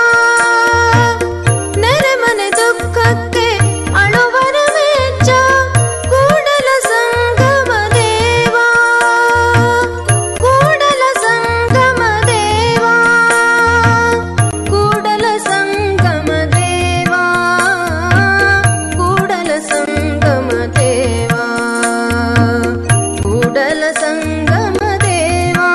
N: ನೆರೆಮನೆ ದುಃಖಕ್ಕೆ ಅಳುವರ ಮೆಚ್ಚ ಕೂಡಲ ಸಂಗಮ ದೇವಾ ಕೂಡಲ ಸಂಗಮ ದೇವಾ ಕೂಡಲ ಸಂಗಮ ದೇವಾ ಕೂಡಲ ಸಂಗಮ ದೇವಾ ಕೂಡಲ ಸಂಗಮ ದೇವಾ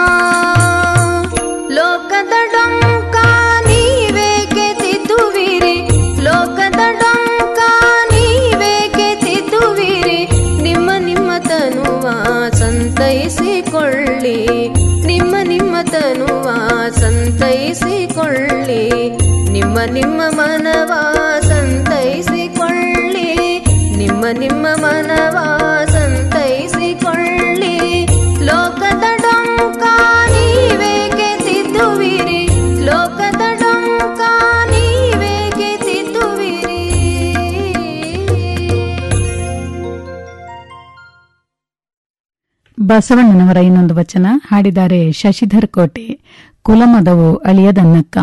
N: ಲೋಕದ ಡೊಂಕ ನೀವೇಕೆ ತಿದ್ದುವಿರಿ ಲೋಕದ ಡೊಂಕ ನೀವೇಕೆ ತಿದ್ದುವಿರಿ ನಿಮ್ಮ ನಿಮ್ಮ ತನುವ ಸಂತೈಸಿಕೊಳ್ಳಿ ನಿಮ್ಮ ನಿಮ್ಮ ತನುವ ಸಂತೈಸಿಕೊಳ್ಳಿ ನಿಮ್ಮ ನಿಮ್ಮ ಮನವ ಸಂತೈಸಿಕೊಳ್ಳಿ ನಿಮ್ಮ ನಿಮ್ಮ ಮನವ ಸಂತೈಸಿಕೊಳ್ಳಿ ಲೋಕದ ಡೊಂಕ ನೀವೇಕೆ ತಿದ್ದುವಿರಿ ಲೋಕದ ಡೊಂಕ ನೀವೇಕೆ ತಿದ್ದುವಿರಿ
B: ಬಸವಣ್ಣನವರ ಇನ್ನೊಂದು ವಚನ ಹಾಡಿದ್ದಾರೆ ಶಶಿಧರ್ ಕೋಟೆ ಕುಲಮದವು ಅಳಿಯದನ್ನಕ್ಕ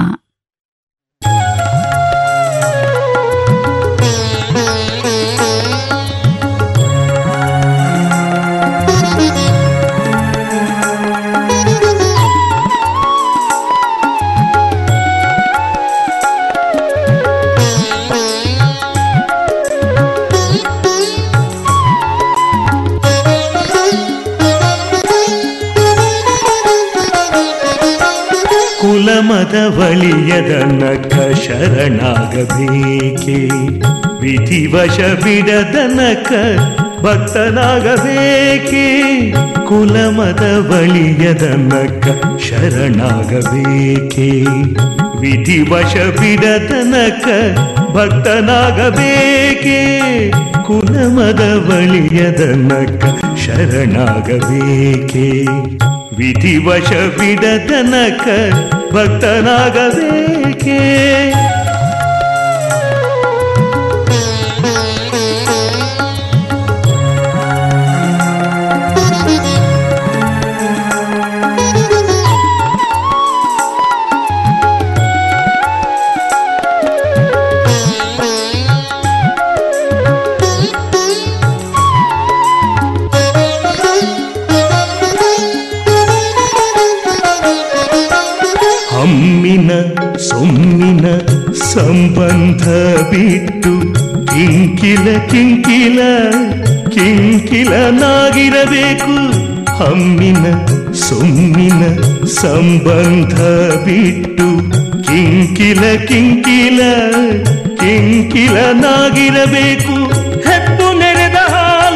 O: ಕುಲಮದ ಮದವಳಿಯದ ನಕ ಶರಣಾಗಬೇಕೆ ವಿಧಿವಶ ಬಿಡದ ನಕ ಭಕ್ತನಾಗಬೇಕೆ ಕುಲಮದ ಬಳಿಯದ ನಕ ಶರಣಾಗಬೇಕೆ ವಿಧಿವಶ ಬಿಡದ ನಕ ಭಕ್ತನಾಗಬೇಕೆ ಕುಲಮದ ಬಳಿಯದ ನಕ ಶರಣಾಗಬೇಕೆ ವಿಧಿವಶ ಬಿಡದ ನಕ ಭಕ್ತನಾಗಬೇಕೆ ಹಮ್ಮಿನ ಸೊಮ್ಮಿನ ಸಂಬಂಧ ಬಿಟ್ಟು ಕಿಂಕಿಲ ಕಿಂಕಿಲ ಕಿಂಕಿಲನಾಗಿರಬೇಕು ಹಮ್ಮಿನ ಸೊಮ್ಮಿನ ಸಂಬಂಧ ಬಿಟ್ಟು ಕಿಂಕಿಲ ಕಿಂಕಿಲ ಕಿಂಕಿಲನಾಗಿರಬೇಕು